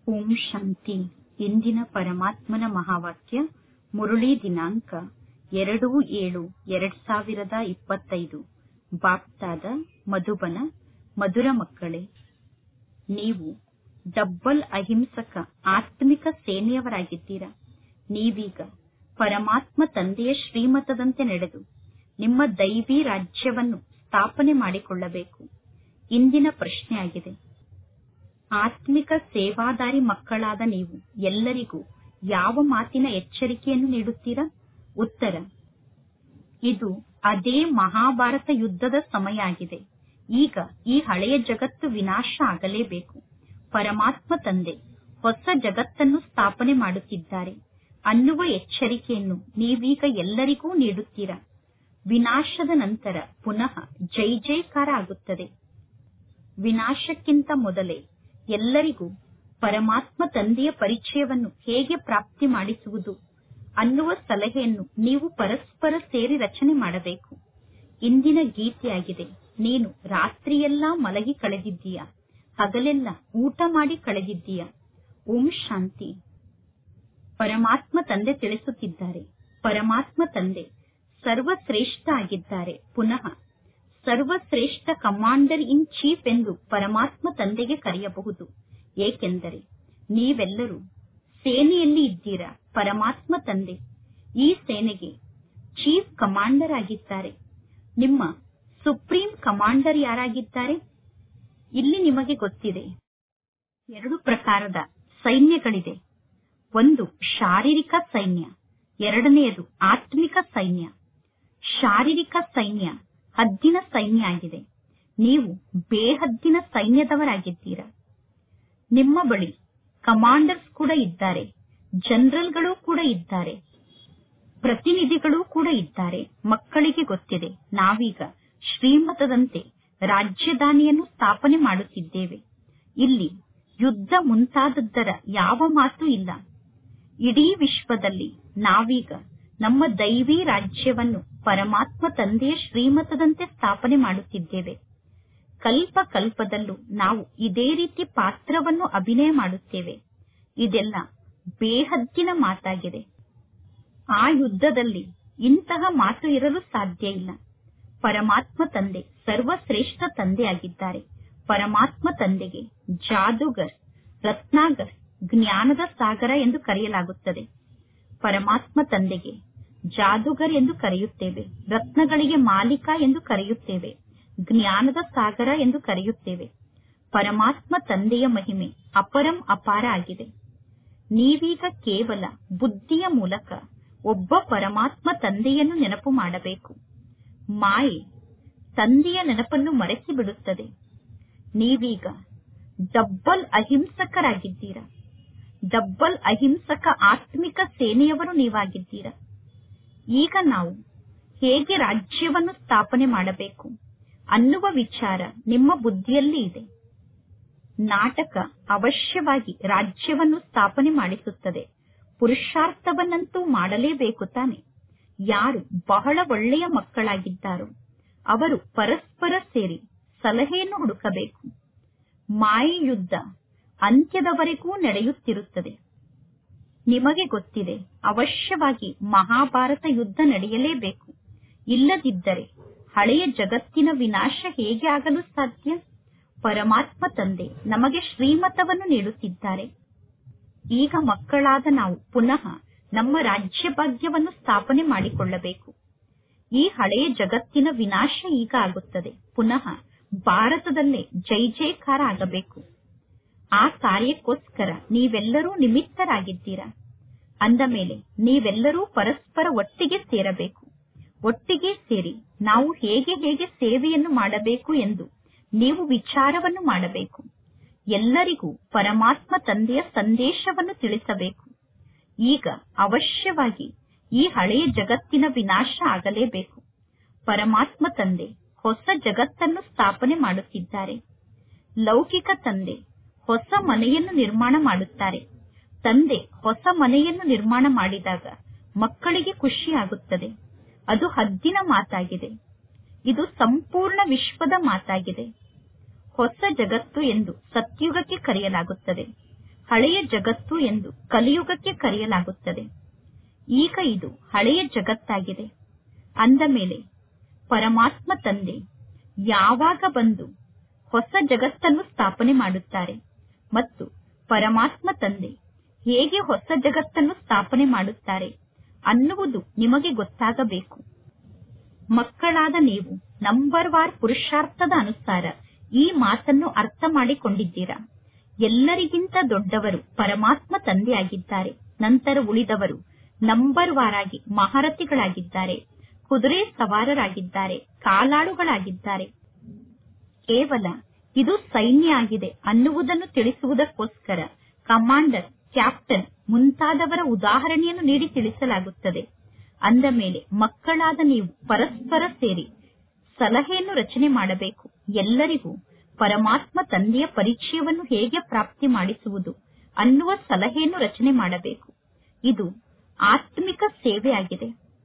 ಓಂ ಶಾಂತಿ ಇಂದಿನ ಪರಮಾತ್ಮನ ಮಹಾವಾಕ್ಯ ಮುರುಳಿ ದಿನಾಂಕ ಎರಡು ಏಳು ಎರಡ್ ಸಾವಿರದ ಇಪ್ಪತ್ತೈದು ಬಾಪ್ತಾದ ಮಧುಬನ ಮಧುರ ಮಕ್ಕಳೇ ನೀವು ಡಬ್ಬಲ್ ಅಹಿಂಸಕ ಆತ್ಮಿಕ ಸೇನೆಯವರಾಗಿದ್ದೀರಾ ನೀವೀಗ ಪರಮಾತ್ಮ ತಂದೆಯ ಶ್ರೀಮತದಂತೆ ನಡೆದು ನಿಮ್ಮ ದೈವಿ ರಾಜ್ಯವನ್ನು ಸ್ಥಾಪನೆ ಮಾಡಿಕೊಳ್ಳಬೇಕು ಇಂದಿನ ಪ್ರಶ್ನೆಯಾಗಿದೆ ಆತ್ಮಿಕ ಸೇವಾದಾರಿ ಮಕ್ಕಳಾದ ನೀವು ಎಲ್ಲರಿಗೂ ಯಾವ ಮಾತಿನ ಎಚ್ಚರಿಕೆಯನ್ನು ನೀಡುತ್ತೀರಾ ಉತ್ತರ ಇದು ಅದೇ ಮಹಾಭಾರತ ಯುದ್ಧದ ಸಮಯ ಆಗಿದೆ ಈಗ ಈ ಹಳೆಯ ಜಗತ್ತು ವಿನಾಶ ಆಗಲೇಬೇಕು ಪರಮಾತ್ಮ ತಂದೆ ಹೊಸ ಜಗತ್ತನ್ನು ಸ್ಥಾಪನೆ ಮಾಡುತ್ತಿದ್ದಾರೆ ಅನ್ನುವ ಎಚ್ಚರಿಕೆಯನ್ನು ನೀವೀಗ ಎಲ್ಲರಿಗೂ ನೀಡುತ್ತೀರಾ ವಿನಾಶದ ನಂತರ ಪುನಃ ಜೈ ಜೈಕಾರ ಆಗುತ್ತದೆ ವಿನಾಶಕ್ಕಿಂತ ಮೊದಲೇ ಎಲ್ಲರಿಗೂ ಪರಮಾತ್ಮ ತಂದೆಯ ಪರಿಚಯವನ್ನು ಹೇಗೆ ಪ್ರಾಪ್ತಿ ಮಾಡಿಸುವುದು ಅನ್ನುವ ಸಲಹೆಯನ್ನು ನೀವು ಪರಸ್ಪರ ಸೇರಿ ರಚನೆ ಮಾಡಬೇಕು ಇಂದಿನ ಗೀತೆಯಾಗಿದೆ ನೀನು ರಾತ್ರಿಯೆಲ್ಲಾ ಮಲಗಿ ಕಳೆದಿದ್ದೀಯಾ ಹಗಲೆಲ್ಲ ಊಟ ಮಾಡಿ ಕಳೆದಿದ್ದೀಯಾ ಓಂ ಶಾಂತಿ ಪರಮಾತ್ಮ ತಂದೆ ತಿಳಿಸುತ್ತಿದ್ದಾರೆ ಪರಮಾತ್ಮ ತಂದೆ ಸರ್ವಶ್ರೇಷ್ಠ ಆಗಿದ್ದಾರೆ ಪುನಃ ಸರ್ವಶ್ರೇಷ್ಠ ಕಮಾಂಡರ್ ಇನ್ ಚೀಫ್ ಎಂದು ಪರಮಾತ್ಮ ತಂದೆಗೆ ಕರೆಯಬಹುದು ಏಕೆಂದರೆ ನೀವೆಲ್ಲರೂ ಸೇನೆಯಲ್ಲಿ ಇದ್ದೀರಾ ಪರಮಾತ್ಮ ತಂದೆ ಈ ಸೇನೆಗೆ ಚೀಫ್ ಕಮಾಂಡರ್ ಆಗಿದ್ದಾರೆ ನಿಮ್ಮ ಸುಪ್ರೀಂ ಕಮಾಂಡರ್ ಯಾರಾಗಿದ್ದಾರೆ ಇಲ್ಲಿ ನಿಮಗೆ ಗೊತ್ತಿದೆ ಎರಡು ಪ್ರಕಾರದ ಸೈನ್ಯಗಳಿದೆ ಒಂದು ಶಾರೀರಿಕ ಸೈನ್ಯ ಎರಡನೆಯದು ಆತ್ಮಿಕ ಸೈನ್ಯ ಶಾರೀರಿಕ ಸೈನ್ಯ ಹದ್ದಿನ ಸೈನ್ಯ ಆಗಿದೆ ನೀವು ಬೇಹದ್ದಿನ ಸೈನ್ಯದವರಾಗಿದ್ದೀರಾ ನಿಮ್ಮ ಬಳಿ ಕಮಾಂಡರ್ಸ್ ಕೂಡ ಇದ್ದಾರೆ ಜನರಲ್ಗಳು ಕೂಡ ಇದ್ದಾರೆ ಪ್ರತಿನಿಧಿಗಳು ಕೂಡ ಇದ್ದಾರೆ ಮಕ್ಕಳಿಗೆ ಗೊತ್ತಿದೆ ನಾವೀಗ ಶ್ರೀಮತದಂತೆ ರಾಜ್ಯಧಾನಿಯನ್ನು ಸ್ಥಾಪನೆ ಮಾಡುತ್ತಿದ್ದೇವೆ ಇಲ್ಲಿ ಯುದ್ಧ ಮುಂತಾದದ್ದರ ಯಾವ ಮಾತು ಇಲ್ಲ ಇಡೀ ವಿಶ್ವದಲ್ಲಿ ನಾವೀಗ ನಮ್ಮ ದೈವಿ ರಾಜ್ಯವನ್ನು ಪರಮಾತ್ಮ ತಂದೆಯ ಶ್ರೀಮತದಂತೆ ಸ್ಥಾಪನೆ ಮಾಡುತ್ತಿದ್ದೇವೆ ಕಲ್ಪ ಕಲ್ಪದಲ್ಲೂ ನಾವು ಇದೇ ರೀತಿ ಪಾತ್ರವನ್ನು ಅಭಿನಯ ಮಾಡುತ್ತೇವೆ ಇದೆಲ್ಲ ಬೇಹದ್ದಿನ ಮಾತಾಗಿದೆ ಆ ಯುದ್ಧದಲ್ಲಿ ಇಂತಹ ಮಾತು ಇರಲು ಸಾಧ್ಯ ಇಲ್ಲ ಪರಮಾತ್ಮ ತಂದೆ ಸರ್ವಶ್ರೇಷ್ಠ ತಂದೆಯಾಗಿದ್ದಾರೆ ಪರಮಾತ್ಮ ತಂದೆಗೆ ಜಾದೂಗರ್ ರತ್ನಾಗರ್ ಜ್ಞಾನದ ಸಾಗರ ಎಂದು ಕರೆಯಲಾಗುತ್ತದೆ ಪರಮಾತ್ಮ ತಂದೆಗೆ ಜಾದೂಗರ್ ಎಂದು ಕರೆಯುತ್ತೇವೆ ರತ್ನಗಳಿಗೆ ಮಾಲೀಕ ಎಂದು ಕರೆಯುತ್ತೇವೆ ಜ್ಞಾನದ ಸಾಗರ ಎಂದು ಕರೆಯುತ್ತೇವೆ ಪರಮಾತ್ಮ ತಂದೆಯ ಮಹಿಮೆ ಅಪರಂ ಅಪಾರ ಆಗಿದೆ ನೀವೀಗ ಕೇವಲ ಬುದ್ಧಿಯ ಮೂಲಕ ಒಬ್ಬ ಪರಮಾತ್ಮ ತಂದೆಯನ್ನು ನೆನಪು ಮಾಡಬೇಕು ಮಾಯೆ ತಂದೆಯ ನೆನಪನ್ನು ಮರೆಸಿ ಬಿಡುತ್ತದೆ ನೀವೀಗ ಡಬ್ಬಲ್ ಅಹಿಂಸಕರಾಗಿದ್ದೀರಾ ಡಬ್ಬಲ್ ಅಹಿಂಸಕ ಆತ್ಮಿಕ ಸೇನೆಯವರು ನೀವಾಗಿದ್ದೀರಾ ಈಗ ನಾವು ಹೇಗೆ ರಾಜ್ಯವನ್ನು ಸ್ಥಾಪನೆ ಮಾಡಬೇಕು ಅನ್ನುವ ವಿಚಾರ ನಿಮ್ಮ ಬುದ್ಧಿಯಲ್ಲಿ ಇದೆ ನಾಟಕ ಅವಶ್ಯವಾಗಿ ರಾಜ್ಯವನ್ನು ಸ್ಥಾಪನೆ ಮಾಡಿಸುತ್ತದೆ ಪುರುಷಾರ್ಥವನ್ನಂತೂ ಮಾಡಲೇಬೇಕು ತಾನೆ ಯಾರು ಬಹಳ ಒಳ್ಳೆಯ ಮಕ್ಕಳಾಗಿದ್ದಾರೋ ಅವರು ಪರಸ್ಪರ ಸೇರಿ ಸಲಹೆಯನ್ನು ಹುಡುಕಬೇಕು ಮಾಯಿ ಯುದ್ಧ ಅಂತ್ಯದವರೆಗೂ ನಡೆಯುತ್ತಿರುತ್ತದೆ ನಿಮಗೆ ಗೊತ್ತಿದೆ ಅವಶ್ಯವಾಗಿ ಮಹಾಭಾರತ ಯುದ್ಧ ನಡೆಯಲೇಬೇಕು ಇಲ್ಲದಿದ್ದರೆ ಹಳೆಯ ಜಗತ್ತಿನ ವಿನಾಶ ಹೇಗೆ ಆಗಲು ಸಾಧ್ಯ ಪರಮಾತ್ಮ ತಂದೆ ನಮಗೆ ಶ್ರೀಮತವನ್ನು ನೀಡುತ್ತಿದ್ದಾರೆ ಈಗ ಮಕ್ಕಳಾದ ನಾವು ಪುನಃ ನಮ್ಮ ರಾಜ್ಯ ಭಾಗ್ಯವನ್ನು ಸ್ಥಾಪನೆ ಮಾಡಿಕೊಳ್ಳಬೇಕು ಈ ಹಳೆಯ ಜಗತ್ತಿನ ವಿನಾಶ ಈಗ ಆಗುತ್ತದೆ ಪುನಃ ಭಾರತದಲ್ಲೇ ಜೈ ಜೈಕಾರ ಆಗಬೇಕು ಆ ಕಾರ್ಯಕ್ಕೋಸ್ಕರ ನೀವೆಲ್ಲರೂ ನಿಮಿತ್ತರಾಗಿದ್ದೀರಾ ಅಂದ ಮೇಲೆ ನೀವೆಲ್ಲರೂ ಪರಸ್ಪರ ಒಟ್ಟಿಗೆ ಸೇರಬೇಕು ಒಟ್ಟಿಗೆ ಸೇರಿ ನಾವು ಹೇಗೆ ಹೇಗೆ ಸೇವೆಯನ್ನು ಮಾಡಬೇಕು ಎಂದು ನೀವು ವಿಚಾರವನ್ನು ಮಾಡಬೇಕು ಎಲ್ಲರಿಗೂ ಪರಮಾತ್ಮ ತಂದೆಯ ಸಂದೇಶವನ್ನು ತಿಳಿಸಬೇಕು ಈಗ ಅವಶ್ಯವಾಗಿ ಈ ಹಳೆಯ ಜಗತ್ತಿನ ವಿನಾಶ ಆಗಲೇಬೇಕು ಪರಮಾತ್ಮ ತಂದೆ ಹೊಸ ಜಗತ್ತನ್ನು ಸ್ಥಾಪನೆ ಮಾಡುತ್ತಿದ್ದಾರೆ ಲೌಕಿಕ ತಂದೆ ಹೊಸ ಮನೆಯನ್ನು ನಿರ್ಮಾಣ ಮಾಡುತ್ತಾರೆ ತಂದೆ ಹೊಸ ಮನೆಯನ್ನು ನಿರ್ಮಾಣ ಮಾಡಿದಾಗ ಮಕ್ಕಳಿಗೆ ಖುಷಿಯಾಗುತ್ತದೆ ಅದು ಹದ್ದಿನ ಮಾತಾಗಿದೆ ಇದು ಸಂಪೂರ್ಣ ವಿಶ್ವದ ಮಾತಾಗಿದೆ ಹೊಸ ಜಗತ್ತು ಎಂದು ಸತ್ಯುಗಕ್ಕೆ ಕರೆಯಲಾಗುತ್ತದೆ ಹಳೆಯ ಜಗತ್ತು ಎಂದು ಕಲಿಯುಗಕ್ಕೆ ಕರೆಯಲಾಗುತ್ತದೆ ಈಗ ಇದು ಹಳೆಯ ಜಗತ್ತಾಗಿದೆ ಅಂದ ಮೇಲೆ ಪರಮಾತ್ಮ ತಂದೆ ಯಾವಾಗ ಬಂದು ಹೊಸ ಜಗತ್ತನ್ನು ಸ್ಥಾಪನೆ ಮಾಡುತ್ತಾರೆ ಮತ್ತು ಪರಮಾತ್ಮ ತಂದೆ ಹೇಗೆ ಹೊಸ ಜಗತ್ತನ್ನು ಸ್ಥಾಪನೆ ಮಾಡುತ್ತಾರೆ ಅನ್ನುವುದು ನಿಮಗೆ ಗೊತ್ತಾಗಬೇಕು ಮಕ್ಕಳಾದ ನೀವು ನಂಬರ್ ವಾರ್ ಪುರುಷಾರ್ಥದ ಅನುಸಾರ ಈ ಮಾತನ್ನು ಅರ್ಥ ಮಾಡಿಕೊಂಡಿದ್ದೀರಾ ಎಲ್ಲರಿಗಿಂತ ದೊಡ್ಡವರು ಪರಮಾತ್ಮ ತಂದೆಯಾಗಿದ್ದಾರೆ ನಂತರ ಉಳಿದವರು ನಂಬರ್ ವಾರಾಗಿ ಮಹಾರಥಿಗಳಾಗಿದ್ದಾರೆ ಕುದುರೆ ಸವಾರರಾಗಿದ್ದಾರೆ ಕಾಲಾಳುಗಳಾಗಿದ್ದಾರೆ ಕೇವಲ ಇದು ಸೈನ್ಯ ಆಗಿದೆ ಅನ್ನುವುದನ್ನು ತಿಳಿಸುವುದಕ್ಕೋಸ್ಕರ ಕಮಾಂಡರ್ ಕ್ಯಾಪ್ಟನ್ ಮುಂತಾದವರ ಉದಾಹರಣೆಯನ್ನು ನೀಡಿ ತಿಳಿಸಲಾಗುತ್ತದೆ ಅಂದ ಮೇಲೆ ಮಕ್ಕಳಾದ ನೀವು ಪರಸ್ಪರ ಸೇರಿ ಸಲಹೆಯನ್ನು ರಚನೆ ಮಾಡಬೇಕು ಎಲ್ಲರಿಗೂ ಪರಮಾತ್ಮ ತಂದೆಯ ಪರಿಚಯವನ್ನು ಹೇಗೆ ಪ್ರಾಪ್ತಿ ಮಾಡಿಸುವುದು ಅನ್ನುವ ಸಲಹೆಯನ್ನು ರಚನೆ ಮಾಡಬೇಕು ಇದು ಆತ್ಮಿಕ ಸೇವೆಯಾಗಿದೆ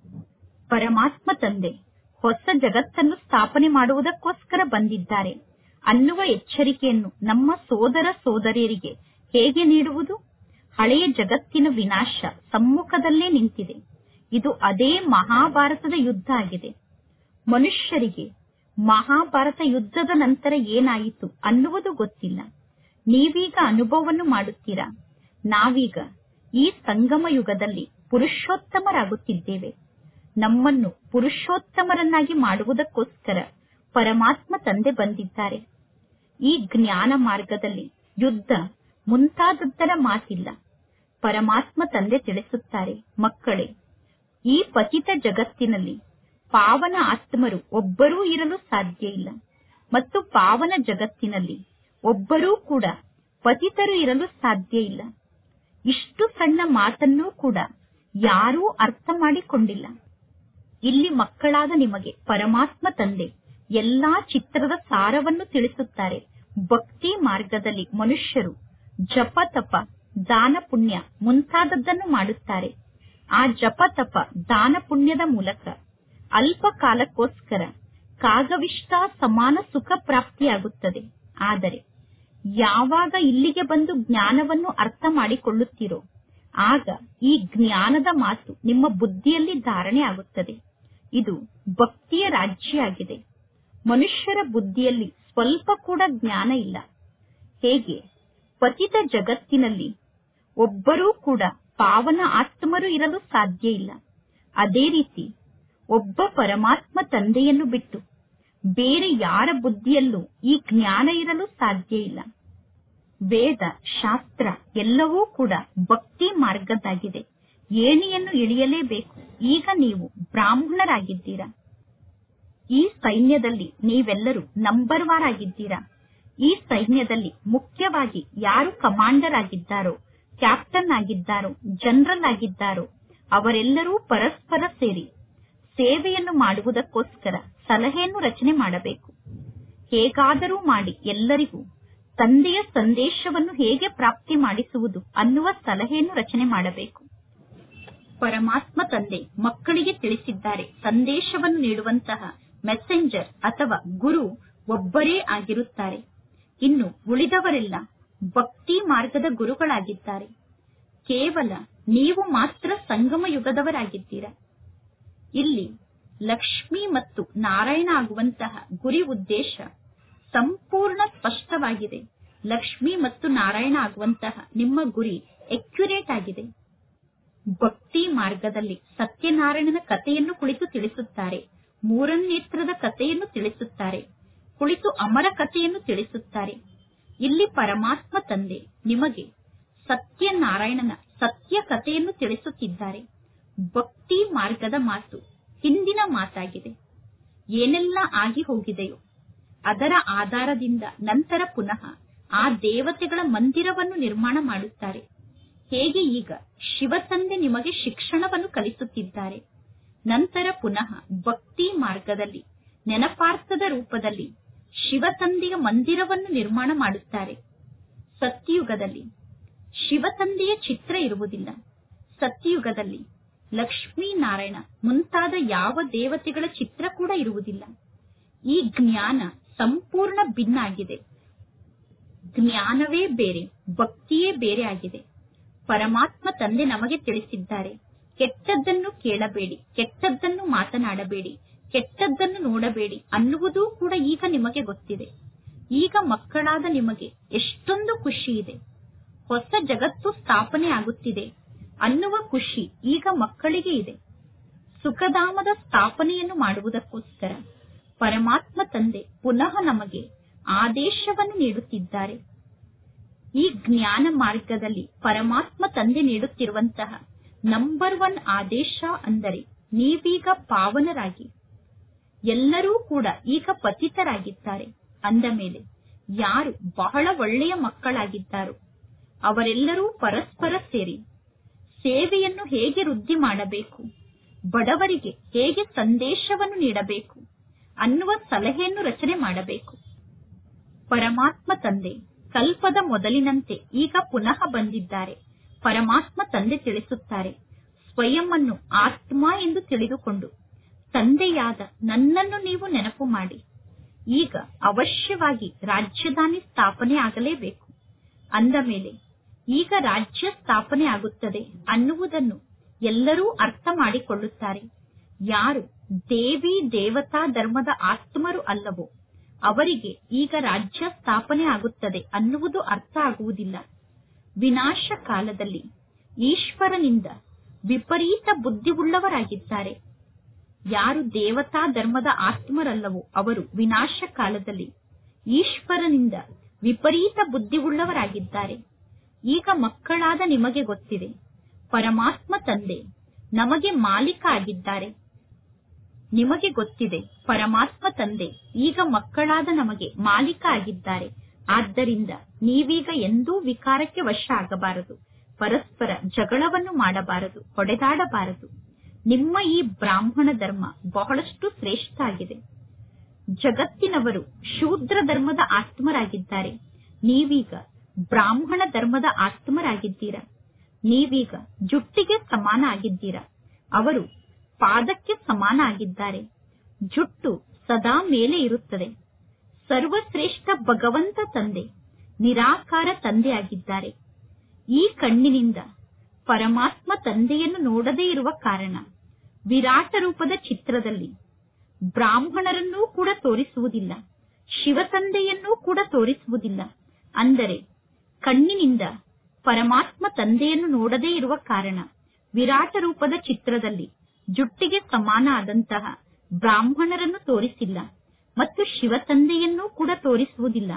ಪರಮಾತ್ಮ ತಂದೆ ಹೊಸ ಜಗತ್ತನ್ನು ಸ್ಥಾಪನೆ ಮಾಡುವುದಕ್ಕೋಸ್ಕರ ಬಂದಿದ್ದಾರೆ ಅನ್ನುವ ಎಚ್ಚರಿಕೆಯನ್ನು ನಮ್ಮ ಸೋದರ ಸೋದರಿಯರಿಗೆ ಹೇಗೆ ನೀಡುವುದು ಹಳೆಯ ಜಗತ್ತಿನ ವಿನಾಶ ಸಮ್ಮುಖದಲ್ಲೇ ನಿಂತಿದೆ ಇದು ಅದೇ ಮಹಾಭಾರತದ ಯುದ್ಧ ಆಗಿದೆ ಮನುಷ್ಯರಿಗೆ ಮಹಾಭಾರತ ಯುದ್ಧದ ನಂತರ ಏನಾಯಿತು ಅನ್ನುವುದು ಗೊತ್ತಿಲ್ಲ ನೀವೀಗ ಅನುಭವವನ್ನು ಮಾಡುತ್ತೀರಾ ನಾವೀಗ ಈ ಸಂಗಮ ಯುಗದಲ್ಲಿ ಪುರುಷೋತ್ತಮರಾಗುತ್ತಿದ್ದೇವೆ ನಮ್ಮನ್ನು ಪುರುಷೋತ್ತಮರನ್ನಾಗಿ ಮಾಡುವುದಕ್ಕೋಸ್ಕರ ಪರಮಾತ್ಮ ತಂದೆ ಬಂದಿದ್ದಾರೆ ಈ ಜ್ಞಾನ ಮಾರ್ಗದಲ್ಲಿ ಯುದ್ಧ ಮುಂತಾದದ್ದರ ಮಾತಿಲ್ಲ ಪರಮಾತ್ಮ ತಂದೆ ತಿಳಿಸುತ್ತಾರೆ ಮಕ್ಕಳೇ ಈ ಪತಿತ ಜಗತ್ತಿನಲ್ಲಿ ಪಾವನ ಆತ್ಮರು ಒಬ್ಬರೂ ಇರಲು ಸಾಧ್ಯ ಇಲ್ಲ ಮತ್ತು ಪಾವನ ಜಗತ್ತಿನಲ್ಲಿ ಒಬ್ಬರೂ ಕೂಡ ಪತಿತರು ಇರಲು ಸಾಧ್ಯ ಇಲ್ಲ ಇಷ್ಟು ಸಣ್ಣ ಮಾತನ್ನೂ ಕೂಡ ಯಾರೂ ಅರ್ಥ ಮಾಡಿಕೊಂಡಿಲ್ಲ ಇಲ್ಲಿ ಮಕ್ಕಳಾದ ನಿಮಗೆ ಪರಮಾತ್ಮ ತಂದೆ ಎಲ್ಲಾ ಚಿತ್ರದ ಸಾರವನ್ನು ತಿಳಿಸುತ್ತಾರೆ ಭಕ್ತಿ ಮಾರ್ಗದಲ್ಲಿ ಮನುಷ್ಯರು ಜಪ ತಪ ದಾನ ಪುಣ್ಯ ಮುಂತಾದದ್ದನ್ನು ಮಾಡುತ್ತಾರೆ ಆ ಜಪ ತಪ ದಾನ ಪುಣ್ಯದ ಮೂಲಕ ಅಲ್ಪ ಕಾಲಕ್ಕೋಸ್ಕರ ಕಾಗವಿಷ್ಟ ಸಮಾನ ಸುಖ ಪ್ರಾಪ್ತಿಯಾಗುತ್ತದೆ ಆದರೆ ಯಾವಾಗ ಇಲ್ಲಿಗೆ ಬಂದು ಜ್ಞಾನವನ್ನು ಅರ್ಥ ಮಾಡಿಕೊಳ್ಳುತ್ತೀರೋ ಆಗ ಈ ಜ್ಞಾನದ ಮಾತು ನಿಮ್ಮ ಬುದ್ಧಿಯಲ್ಲಿ ಧಾರಣೆ ಆಗುತ್ತದೆ ಇದು ಭಕ್ತಿಯ ರಾಜ್ಯ ಆಗಿದೆ ಮನುಷ್ಯರ ಬುದ್ಧಿಯಲ್ಲಿ ಸ್ವಲ್ಪ ಕೂಡ ಜ್ಞಾನ ಇಲ್ಲ ಹೇಗೆ ಪತಿತ ಜಗತ್ತಿನಲ್ಲಿ ಒಬ್ಬರೂ ಕೂಡ ಪಾವನ ಆತ್ಮರು ಇರಲು ಸಾಧ್ಯ ಇಲ್ಲ ಅದೇ ರೀತಿ ಒಬ್ಬ ಪರಮಾತ್ಮ ತಂದೆಯನ್ನು ಬಿಟ್ಟು ಬೇರೆ ಯಾರ ಬುದ್ಧಿಯಲ್ಲೂ ಈ ಜ್ಞಾನ ಇರಲು ಸಾಧ್ಯ ಇಲ್ಲ ವೇದ ಶಾಸ್ತ್ರ ಎಲ್ಲವೂ ಕೂಡ ಭಕ್ತಿ ಮಾರ್ಗದ್ದಾಗಿದೆ ಏಣಿಯನ್ನು ಇಳಿಯಲೇಬೇಕು ಈಗ ನೀವು ಬ್ರಾಹ್ಮಣರಾಗಿದ್ದೀರಾ ಈ ಸೈನ್ಯದಲ್ಲಿ ನೀವೆಲ್ಲರೂ ನಂಬರ್ ವಾರ್ ಆಗಿದ್ದೀರಾ ಈ ಸೈನ್ಯದಲ್ಲಿ ಮುಖ್ಯವಾಗಿ ಯಾರು ಕಮಾಂಡರ್ ಆಗಿದ್ದಾರೋ ಕ್ಯಾಪ್ಟನ್ ಆಗಿದ್ದಾರೋ ಜನರಲ್ ಆಗಿದ್ದಾರೋ ಅವರೆಲ್ಲರೂ ಪರಸ್ಪರ ಸೇರಿ ಸೇವೆಯನ್ನು ಮಾಡುವುದಕ್ಕೋಸ್ಕರ ಸಲಹೆಯನ್ನು ರಚನೆ ಮಾಡಬೇಕು ಹೇಗಾದರೂ ಮಾಡಿ ಎಲ್ಲರಿಗೂ ತಂದೆಯ ಸಂದೇಶವನ್ನು ಹೇಗೆ ಪ್ರಾಪ್ತಿ ಮಾಡಿಸುವುದು ಅನ್ನುವ ಸಲಹೆಯನ್ನು ರಚನೆ ಮಾಡಬೇಕು ಪರಮಾತ್ಮ ತಂದೆ ಮಕ್ಕಳಿಗೆ ತಿಳಿಸಿದ್ದಾರೆ ಸಂದೇಶವನ್ನು ನೀಡುವಂತಹ ಮೆಸೆಂಜರ್ ಅಥವಾ ಗುರು ಒಬ್ಬರೇ ಆಗಿರುತ್ತಾರೆ ಇನ್ನು ಉಳಿದವರೆಲ್ಲ ಭಕ್ತಿ ಮಾರ್ಗದ ಗುರುಗಳಾಗಿದ್ದಾರೆ ಕೇವಲ ನೀವು ಮಾತ್ರ ಸಂಗಮ ಯುಗದವರಾಗಿದ್ದೀರಾ ಇಲ್ಲಿ ಲಕ್ಷ್ಮಿ ಮತ್ತು ನಾರಾಯಣ ಆಗುವಂತಹ ಗುರಿ ಉದ್ದೇಶ ಸಂಪೂರ್ಣ ಸ್ಪಷ್ಟವಾಗಿದೆ ಲಕ್ಷ್ಮಿ ಮತ್ತು ನಾರಾಯಣ ಆಗುವಂತಹ ನಿಮ್ಮ ಗುರಿ ಎಕ್ಯುರೇಟ್ ಆಗಿದೆ ಭಕ್ತಿ ಮಾರ್ಗದಲ್ಲಿ ಸತ್ಯನಾರಾಯಣನ ಕಥೆಯನ್ನು ಕುಳಿತು ತಿಳಿಸುತ್ತಾರೆ ಮೂರನೇತ್ರದ ಕಥೆಯನ್ನು ತಿಳಿಸುತ್ತಾರೆ ಕುಳಿತು ಅಮರ ಕಥೆಯನ್ನು ತಿಳಿಸುತ್ತಾರೆ ಇಲ್ಲಿ ಪರಮಾತ್ಮ ತಂದೆ ನಿಮಗೆ ಸತ್ಯನಾರಾಯಣನ ಸತ್ಯ ಕಥೆಯನ್ನು ತಿಳಿಸುತ್ತಿದ್ದಾರೆ ಭಕ್ತಿ ಮಾರ್ಗದ ಮಾತು ಹಿಂದಿನ ಮಾತಾಗಿದೆ ಏನೆಲ್ಲ ಆಗಿ ಹೋಗಿದೆಯೋ ಅದರ ಆಧಾರದಿಂದ ನಂತರ ಪುನಃ ಆ ದೇವತೆಗಳ ಮಂದಿರವನ್ನು ನಿರ್ಮಾಣ ಮಾಡುತ್ತಾರೆ ಹೇಗೆ ಈಗ ಶಿವತಂದೆ ನಿಮಗೆ ಶಿಕ್ಷಣವನ್ನು ಕಲಿಸುತ್ತಿದ್ದಾರೆ ನಂತರ ಪುನಃ ಭಕ್ತಿ ಮಾರ್ಗದಲ್ಲಿ ನೆನಪಾರ್ಥದ ರೂಪದಲ್ಲಿ ಶಿವತಂದೆಯ ಮಂದಿರವನ್ನು ನಿರ್ಮಾಣ ಮಾಡುತ್ತಾರೆ ಸತ್ಯಯುಗದಲ್ಲಿ ಶಿವತಂದೆಯ ಚಿತ್ರ ಇರುವುದಿಲ್ಲ ಸತ್ಯಯುಗದಲ್ಲಿ ಲಕ್ಷ್ಮೀ ನಾರಾಯಣ ಮುಂತಾದ ಯಾವ ದೇವತೆಗಳ ಚಿತ್ರ ಕೂಡ ಇರುವುದಿಲ್ಲ ಈ ಜ್ಞಾನ ಸಂಪೂರ್ಣ ಭಿನ್ನ ಆಗಿದೆ ಜ್ಞಾನವೇ ಬೇರೆ ಭಕ್ತಿಯೇ ಬೇರೆ ಆಗಿದೆ ಪರಮಾತ್ಮ ತಂದೆ ನಮಗೆ ತಿಳಿಸಿದ್ದಾರೆ ಕೆಟ್ಟದ್ದನ್ನು ಕೇಳಬೇಡಿ ಕೆಟ್ಟದ್ದನ್ನು ಮಾತನಾಡಬೇಡಿ ಕೆಟ್ಟದ್ದನ್ನು ನೋಡಬೇಡಿ ಅನ್ನುವುದೂ ಕೂಡ ಈಗ ನಿಮಗೆ ಗೊತ್ತಿದೆ ಈಗ ಮಕ್ಕಳಾದ ನಿಮಗೆ ಎಷ್ಟೊಂದು ಖುಷಿ ಇದೆ ಹೊಸ ಜಗತ್ತು ಸ್ಥಾಪನೆ ಆಗುತ್ತಿದೆ ಅನ್ನುವ ಖುಷಿ ಈಗ ಮಕ್ಕಳಿಗೆ ಇದೆ ಸುಖಧಾಮದ ಸ್ಥಾಪನೆಯನ್ನು ಮಾಡುವುದಕ್ಕೋಸ್ಕರ ಪರಮಾತ್ಮ ತಂದೆ ಪುನಃ ನಮಗೆ ಆದೇಶವನ್ನು ನೀಡುತ್ತಿದ್ದಾರೆ ಈ ಜ್ಞಾನ ಮಾರ್ಗದಲ್ಲಿ ಪರಮಾತ್ಮ ತಂದೆ ನೀಡುತ್ತಿರುವಂತಹ ನಂಬರ್ ಒನ್ ಆದೇಶ ಅಂದರೆ ನೀವೀಗ ಪಾವನರಾಗಿ ಎಲ್ಲರೂ ಕೂಡ ಈಗ ಪತಿತರಾಗಿದ್ದಾರೆ ಅಂದ ಮೇಲೆ ಯಾರು ಬಹಳ ಒಳ್ಳೆಯ ಮಕ್ಕಳಾಗಿದ್ದಾರೋ ಅವರೆಲ್ಲರೂ ಪರಸ್ಪರ ಸೇರಿ ಸೇವೆಯನ್ನು ಹೇಗೆ ವೃದ್ಧಿ ಮಾಡಬೇಕು ಬಡವರಿಗೆ ಹೇಗೆ ಸಂದೇಶವನ್ನು ನೀಡಬೇಕು ಅನ್ನುವ ಸಲಹೆಯನ್ನು ರಚನೆ ಮಾಡಬೇಕು ಪರಮಾತ್ಮ ತಂದೆ ಕಲ್ಪದ ಮೊದಲಿನಂತೆ ಈಗ ಪುನಃ ಬಂದಿದ್ದಾರೆ ಪರಮಾತ್ಮ ತಂದೆ ತಿಳಿಸುತ್ತಾರೆ ಸ್ವಯಂ ಅನ್ನು ಆತ್ಮ ಎಂದು ತಿಳಿದುಕೊಂಡು ತಂದೆಯಾದ ನನ್ನನ್ನು ನೀವು ನೆನಪು ಮಾಡಿ ಈಗ ಅವಶ್ಯವಾಗಿ ರಾಜ್ಯಧಾನಿ ಸ್ಥಾಪನೆ ಆಗಲೇಬೇಕು ಅಂದ ಮೇಲೆ ಈಗ ರಾಜ್ಯ ಸ್ಥಾಪನೆ ಆಗುತ್ತದೆ ಅನ್ನುವುದನ್ನು ಎಲ್ಲರೂ ಅರ್ಥ ಮಾಡಿಕೊಳ್ಳುತ್ತಾರೆ ಯಾರು ದೇವಿ ದೇವತಾ ಧರ್ಮದ ಆತ್ಮರು ಅಲ್ಲವೋ ಅವರಿಗೆ ಈಗ ರಾಜ್ಯ ಸ್ಥಾಪನೆ ಆಗುತ್ತದೆ ಅನ್ನುವುದು ಅರ್ಥ ಆಗುವುದಿಲ್ಲ ವಿನಾಶ ಕಾಲದಲ್ಲಿ ಈಶ್ವರನಿಂದ ವಿಪರೀತ ಬುದ್ಧಿವುಳ್ಳವರಾಗಿದ್ದಾರೆ ಯಾರು ದೇವತಾ ಧರ್ಮದ ಆತ್ಮರಲ್ಲವೋ ಅವರು ವಿನಾಶ ಕಾಲದಲ್ಲಿ ಈಶ್ವರನಿಂದ ವಿಪರೀತ ಬುದ್ಧಿವುಳ್ಳವರಾಗಿದ್ದಾರೆ ಈಗ ಮಕ್ಕಳಾದ ನಿಮಗೆ ಗೊತ್ತಿದೆ ಪರಮಾತ್ಮ ತಂದೆ ನಮಗೆ ಮಾಲೀಕ ಆಗಿದ್ದಾರೆ ನಿಮಗೆ ಗೊತ್ತಿದೆ ಪರಮಾತ್ಮ ತಂದೆ ಈಗ ಮಕ್ಕಳಾದ ನಮಗೆ ಮಾಲೀಕ ಆಗಿದ್ದಾರೆ ಆದ್ದರಿಂದ ನೀವೀಗ ಎಂದೂ ವಿಕಾರಕ್ಕೆ ವಶ ಆಗಬಾರದು ಪರಸ್ಪರ ಜಗಳವನ್ನು ಮಾಡಬಾರದು ಹೊಡೆದಾಡಬಾರದು ನಿಮ್ಮ ಈ ಬ್ರಾಹ್ಮಣ ಧರ್ಮ ಬಹಳಷ್ಟು ಶ್ರೇಷ್ಠ ಆಗಿದೆ ಜಗತ್ತಿನವರು ಶೂದ್ರ ಧರ್ಮದ ಆತ್ಮರಾಗಿದ್ದಾರೆ ನೀವೀಗ ಬ್ರಾಹ್ಮಣ ಧರ್ಮದ ಆತ್ಮರಾಗಿದ್ದೀರಾ ನೀವೀಗ ಜುಟ್ಟಿಗೆ ಸಮಾನ ಆಗಿದ್ದೀರಾ ಅವರು ಪಾದಕ್ಕೆ ಸಮಾನ ಆಗಿದ್ದಾರೆ ಜುಟ್ಟು ಸದಾ ಮೇಲೆ ಇರುತ್ತದೆ ಸರ್ವಶ್ರೇಷ್ಠ ಭಗವಂತ ತಂದೆ ನಿರಾಕಾರ ತಂದೆಯಾಗಿದ್ದಾರೆ ಈ ಕಣ್ಣಿನಿಂದ ಪರಮಾತ್ಮ ತಂದೆಯನ್ನು ನೋಡದೇ ಇರುವ ಕಾರಣ ವಿರಾಟ ರೂಪದ ಚಿತ್ರದಲ್ಲಿ ಬ್ರಾಹ್ಮಣರನ್ನೂ ಕೂಡ ತೋರಿಸುವುದಿಲ್ಲ ಶಿವ ತಂದೆಯನ್ನೂ ಕೂಡ ತೋರಿಸುವುದಿಲ್ಲ ಅಂದರೆ ಕಣ್ಣಿನಿಂದ ಪರಮಾತ್ಮ ತಂದೆಯನ್ನು ನೋಡದೇ ಇರುವ ಕಾರಣ ವಿರಾಟ ರೂಪದ ಚಿತ್ರದಲ್ಲಿ ಜುಟ್ಟಿಗೆ ಸಮಾನ ಆದಂತಹ ಬ್ರಾಹ್ಮಣರನ್ನು ತೋರಿಸಿಲ್ಲ ಮತ್ತು ಶಿವ ತಂದೆಯನ್ನೂ ಕೂಡ ತೋರಿಸುವುದಿಲ್ಲ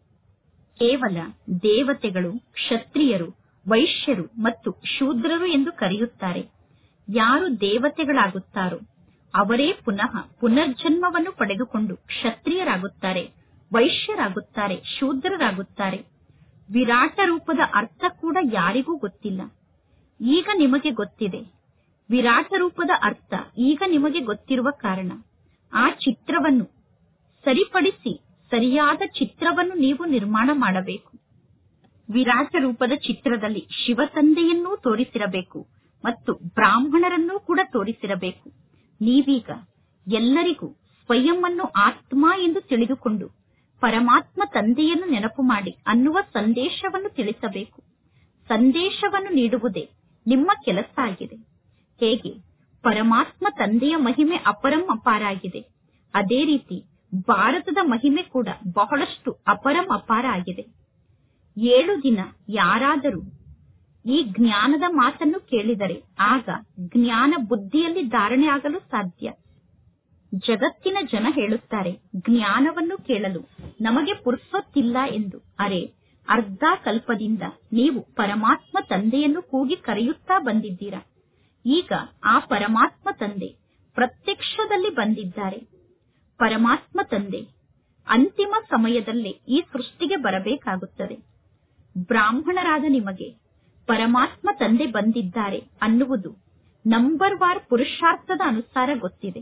ಕೇವಲ ದೇವತೆಗಳು ಕ್ಷತ್ರಿಯರು ವೈಶ್ಯರು ಮತ್ತು ಶೂದ್ರರು ಎಂದು ಕರೆಯುತ್ತಾರೆ ಯಾರು ದೇವತೆಗಳಾಗುತ್ತಾರೋ ಅವರೇ ಪುನಃ ಪುನರ್ಜನ್ಮವನ್ನು ಪಡೆದುಕೊಂಡು ಕ್ಷತ್ರಿಯರಾಗುತ್ತಾರೆ ವೈಶ್ಯರಾಗುತ್ತಾರೆ ಶೂದ್ರರಾಗುತ್ತಾರೆ ವಿರಾಟ ರೂಪದ ಅರ್ಥ ಕೂಡ ಯಾರಿಗೂ ಗೊತ್ತಿಲ್ಲ ಈಗ ನಿಮಗೆ ಗೊತ್ತಿದೆ ವಿರಾಟ ರೂಪದ ಅರ್ಥ ಈಗ ನಿಮಗೆ ಗೊತ್ತಿರುವ ಕಾರಣ ಆ ಚಿತ್ರವನ್ನು ಸರಿಪಡಿಸಿ ಸರಿಯಾದ ಚಿತ್ರವನ್ನು ನೀವು ನಿರ್ಮಾಣ ಮಾಡಬೇಕು ವಿರಾಟ ರೂಪದ ಚಿತ್ರದಲ್ಲಿ ಶಿವ ತಂದೆಯನ್ನೂ ತೋರಿಸಿರಬೇಕು ಮತ್ತು ಬ್ರಾಹ್ಮಣರನ್ನೂ ಕೂಡ ತೋರಿಸಿರಬೇಕು ನೀವೀಗ ಎಲ್ಲರಿಗೂ ಸ್ವಯಂ ಅನ್ನು ಆತ್ಮ ಎಂದು ತಿಳಿದುಕೊಂಡು ಪರಮಾತ್ಮ ತಂದೆಯನ್ನು ನೆನಪು ಮಾಡಿ ಅನ್ನುವ ಸಂದೇಶವನ್ನು ತಿಳಿಸಬೇಕು ಸಂದೇಶವನ್ನು ನೀಡುವುದೇ ನಿಮ್ಮ ಕೆಲಸ ಆಗಿದೆ ಹೇಗೆ ಪರಮಾತ್ಮ ತಂದೆಯ ಮಹಿಮೆ ಅಪರಂ ಅಪಾರ ಆಗಿದೆ ಅದೇ ರೀತಿ ಭಾರತದ ಮಹಿಮೆ ಕೂಡ ಬಹಳಷ್ಟು ಅಪರಂ ಅಪಾರ ಆಗಿದೆ ಏಳು ದಿನ ಯಾರಾದರೂ ಈ ಜ್ಞಾನದ ಮಾತನ್ನು ಕೇಳಿದರೆ ಆಗ ಜ್ಞಾನ ಬುದ್ಧಿಯಲ್ಲಿ ಧಾರಣೆ ಆಗಲು ಸಾಧ್ಯ ಜಗತ್ತಿನ ಜನ ಹೇಳುತ್ತಾರೆ ಜ್ಞಾನವನ್ನು ಕೇಳಲು ನಮಗೆ ಪುರ್ಸೊತ್ತಿಲ್ಲ ಎಂದು ಅರೆ ಅರ್ಧ ಕಲ್ಪದಿಂದ ನೀವು ಪರಮಾತ್ಮ ತಂದೆಯನ್ನು ಕೂಗಿ ಕರೆಯುತ್ತಾ ಬಂದಿದ್ದೀರಾ ಈಗ ಆ ಪರಮಾತ್ಮ ತಂದೆ ಪ್ರತ್ಯಕ್ಷದಲ್ಲಿ ಬಂದಿದ್ದಾರೆ ಪರಮಾತ್ಮ ತಂದೆ ಅಂತಿಮ ಸಮಯದಲ್ಲೇ ಈ ಸೃಷ್ಟಿಗೆ ಬರಬೇಕಾಗುತ್ತದೆ ಬ್ರಾಹ್ಮಣರಾದ ನಿಮಗೆ ಪರಮಾತ್ಮ ತಂದೆ ಬಂದಿದ್ದಾರೆ ಅನ್ನುವುದು ನಂಬರ್ ವಾರ್ ಪುರುಷಾರ್ಥದ ಅನುಸಾರ ಗೊತ್ತಿದೆ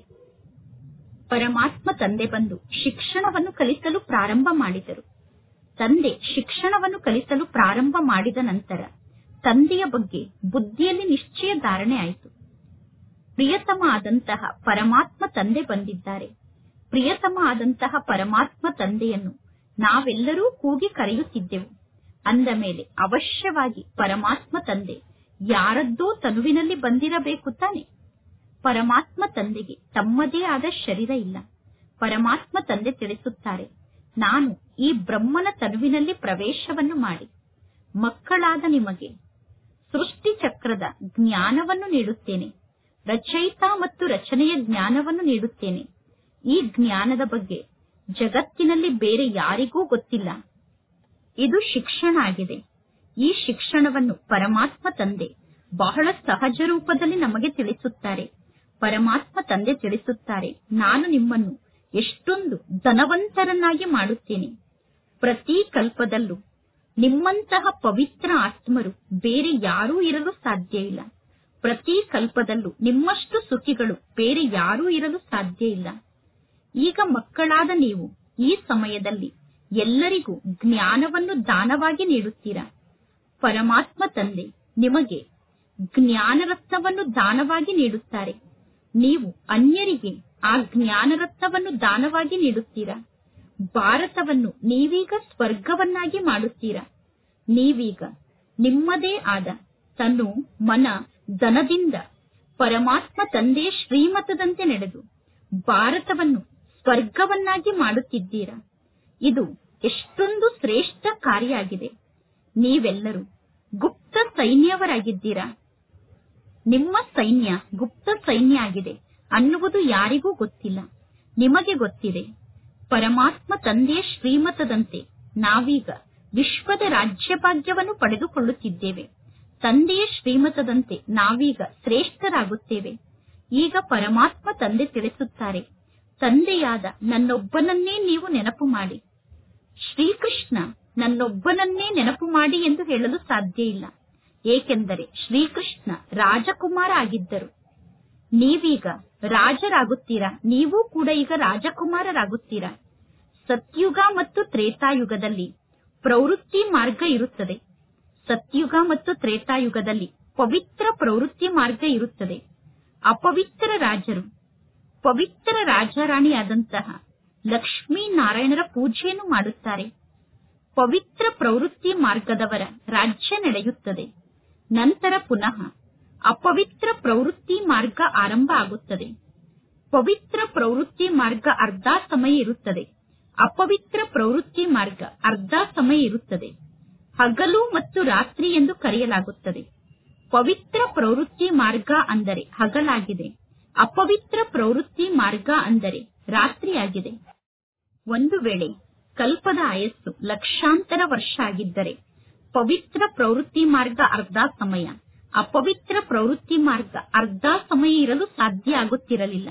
ಪರಮಾತ್ಮ ತಂದೆ ಬಂದು ಶಿಕ್ಷಣವನ್ನು ಕಲಿಸಲು ಪ್ರಾರಂಭ ಮಾಡಿದರು ತಂದೆ ಶಿಕ್ಷಣವನ್ನು ಕಲಿಸಲು ಪ್ರಾರಂಭ ಮಾಡಿದ ನಂತರ ತಂದೆಯ ಬಗ್ಗೆ ಬುದ್ಧಿಯಲ್ಲಿ ನಿಶ್ಚಯ ಧಾರಣೆ ಆಯಿತು ಪ್ರಿಯತಮ ಆದಂತಹ ಪರಮಾತ್ಮ ತಂದೆ ಬಂದಿದ್ದಾರೆ ಪ್ರಿಯತಮ ಆದಂತಹ ಪರಮಾತ್ಮ ತಂದೆಯನ್ನು ನಾವೆಲ್ಲರೂ ಕೂಗಿ ಕರೆಯುತ್ತಿದ್ದೆವು ಅಂದ ಮೇಲೆ ಅವಶ್ಯವಾಗಿ ಪರಮಾತ್ಮ ತಂದೆ ಯಾರದ್ದೋ ತನುವಿನಲ್ಲಿ ಬಂದಿರಬೇಕು ತಾನೆ ಪರಮಾತ್ಮ ತಂದೆಗೆ ತಮ್ಮದೇ ಆದ ಶರೀರ ಇಲ್ಲ ಪರಮಾತ್ಮ ತಂದೆ ತಿಳಿಸುತ್ತಾರೆ ನಾನು ಈ ಬ್ರಹ್ಮನ ತನುವಿನಲ್ಲಿ ಪ್ರವೇಶವನ್ನು ಮಾಡಿ ಮಕ್ಕಳಾದ ನಿಮಗೆ ಸೃಷ್ಟಿ ಚಕ್ರದ ಜ್ಞಾನವನ್ನು ನೀಡುತ್ತೇನೆ ರಚಯಿತ ಮತ್ತು ರಚನೆಯ ಜ್ಞಾನವನ್ನು ನೀಡುತ್ತೇನೆ ಈ ಜ್ಞಾನದ ಬಗ್ಗೆ ಜಗತ್ತಿನಲ್ಲಿ ಬೇರೆ ಯಾರಿಗೂ ಗೊತ್ತಿಲ್ಲ ಇದು ಶಿಕ್ಷಣ ಆಗಿದೆ ಈ ಶಿಕ್ಷಣವನ್ನು ಪರಮಾತ್ಮ ತಂದೆ ಬಹಳ ಸಹಜ ರೂಪದಲ್ಲಿ ನಮಗೆ ತಿಳಿಸುತ್ತಾರೆ ಪರಮಾತ್ಮ ತಂದೆ ತಿಳಿಸುತ್ತಾರೆ ನಾನು ನಿಮ್ಮನ್ನು ಎಷ್ಟೊಂದು ಧನವಂತರನ್ನಾಗಿ ಮಾಡುತ್ತೇನೆ ಪ್ರತಿ ಕಲ್ಪದಲ್ಲೂ ನಿಮ್ಮಂತಹ ಪವಿತ್ರ ಆತ್ಮರು ಬೇರೆ ಯಾರೂ ಇರಲು ಸಾಧ್ಯ ಇಲ್ಲ ಪ್ರತಿ ಕಲ್ಪದಲ್ಲೂ ನಿಮ್ಮಷ್ಟು ಸುಖಿಗಳು ಬೇರೆ ಯಾರೂ ಇರಲು ಸಾಧ್ಯ ಇಲ್ಲ ಈಗ ಮಕ್ಕಳಾದ ನೀವು ಈ ಸಮಯದಲ್ಲಿ ಎಲ್ಲರಿಗೂ ಜ್ಞಾನವನ್ನು ದಾನವಾಗಿ ನೀಡುತ್ತೀರಾ ಪರಮಾತ್ಮ ತಂದೆ ನಿಮಗೆ ಜ್ಞಾನರತ್ನವನ್ನು ದಾನವಾಗಿ ನೀಡುತ್ತಾರೆ ನೀವು ಅನ್ಯರಿಗೆ ಆ ಜ್ಞಾನರತ್ನವನ್ನು ದಾನವಾಗಿ ನೀಡುತ್ತೀರಾ ಭಾರತವನ್ನು ನೀವೀಗ ಸ್ವರ್ಗವನ್ನಾಗಿ ಮಾಡುತ್ತೀರಾ ನೀವೀಗ ನಿಮ್ಮದೇ ಆದ ತನ್ನು ಮನ ಧನದಿಂದ ಪರಮಾತ್ಮ ತಂದೆ ಶ್ರೀಮತದಂತೆ ನಡೆದು ಭಾರತವನ್ನು ಸ್ವರ್ಗವನ್ನಾಗಿ ಮಾಡುತ್ತಿದ್ದೀರಾ ಇದು ಎಷ್ಟೊಂದು ಶ್ರೇಷ್ಠ ಕಾರ್ಯ ಆಗಿದೆ ನೀವೆಲ್ಲರೂ ಗುಪ್ತ ಸೈನ್ಯವರಾಗಿದ್ದೀರಾ ನಿಮ್ಮ ಸೈನ್ಯ ಗುಪ್ತ ಸೈನ್ಯ ಆಗಿದೆ ಅನ್ನುವುದು ಯಾರಿಗೂ ಗೊತ್ತಿಲ್ಲ ನಿಮಗೆ ಗೊತ್ತಿದೆ ಪರಮಾತ್ಮ ತಂದೆಯ ಶ್ರೀಮತದಂತೆ ನಾವೀಗ ವಿಶ್ವದ ರಾಜ್ಯಭಾಗ್ಯವನ್ನು ಪಡೆದುಕೊಳ್ಳುತ್ತಿದ್ದೇವೆ ತಂದೆಯ ಶ್ರೀಮತದಂತೆ ನಾವೀಗ ಶ್ರೇಷ್ಠರಾಗುತ್ತೇವೆ ಈಗ ಪರಮಾತ್ಮ ತಂದೆ ತಿಳಿಸುತ್ತಾರೆ ತಂದೆಯಾದ ನನ್ನೊಬ್ಬನನ್ನೇ ನೀವು ನೆನಪು ಮಾಡಿ ಶ್ರೀಕೃಷ್ಣ ನನ್ನೊಬ್ಬನನ್ನೇ ನೆನಪು ಮಾಡಿ ಎಂದು ಹೇಳಲು ಸಾಧ್ಯ ಇಲ್ಲ ಏಕೆಂದರೆ ಶ್ರೀಕೃಷ್ಣ ರಾಜಕುಮಾರ ಆಗಿದ್ದರು ನೀವೀಗ ರಾಜರಾಗುತ್ತೀರಾ ನೀವು ಕೂಡ ಈಗ ರಾಜಕುಮಾರರಾಗುತ್ತೀರಾ ಸತ್ಯುಗ ಮತ್ತು ತ್ರೇತಾಯುಗದಲ್ಲಿ ಪ್ರವೃತ್ತಿ ಮಾರ್ಗ ಇರುತ್ತದೆ ಸತ್ಯುಗ ಮತ್ತು ತ್ರೇತಾಯುಗದಲ್ಲಿ ಪವಿತ್ರ ಪ್ರವೃತ್ತಿ ಮಾರ್ಗ ಇರುತ್ತದೆ ಅಪವಿತ್ರ ರಾಜರು ಪವಿತ್ರ ರಾಜಾರಾಣಿಯಾದಂತಹ ಲಕ್ಷ್ಮೀ ನಾರಾಯಣರ ಪೂಜೆಯನ್ನು ಮಾಡುತ್ತಾರೆ ಪವಿತ್ರ ಪ್ರವೃತ್ತಿ ಮಾರ್ಗದವರ ರಾಜ್ಯ ನಡೆಯುತ್ತದೆ ನಂತರ ಪುನಃ ಅಪವಿತ್ರ ಪ್ರವೃತ್ತಿ ಮಾರ್ಗ ಆರಂಭ ಆಗುತ್ತದೆ ಪವಿತ್ರ ಪ್ರವೃತ್ತಿ ಮಾರ್ಗ ಅರ್ಧ ಸಮಯ ಇರುತ್ತದೆ ಅಪವಿತ್ರ ಪ್ರವೃತ್ತಿ ಮಾರ್ಗ ಅರ್ಧ ಸಮಯ ಇರುತ್ತದೆ ಹಗಲು ಮತ್ತು ರಾತ್ರಿ ಎಂದು ಕರೆಯಲಾಗುತ್ತದೆ ಪವಿತ್ರ ಪ್ರವೃತ್ತಿ ಮಾರ್ಗ ಅಂದರೆ ಹಗಲಾಗಿದೆ ಅಪವಿತ್ರ ಪ್ರವೃತ್ತಿ ಮಾರ್ಗ ಅಂದರೆ ರಾತ್ರಿಯಾಗಿದೆ ಒಂದು ವೇಳೆ ಕಲ್ಪದ ಆಯಸ್ಸು ಲಕ್ಷಾಂತರ ವರ್ಷ ಆಗಿದ್ದರೆ ಪವಿತ್ರ ಪ್ರವೃತ್ತಿ ಮಾರ್ಗ ಅರ್ಧ ಸಮಯ ಅಪವಿತ್ರ ಪ್ರವೃತ್ತಿ ಮಾರ್ಗ ಅರ್ಧ ಸಮಯ ಇರಲು ಸಾಧ್ಯ ಆಗುತ್ತಿರಲಿಲ್ಲ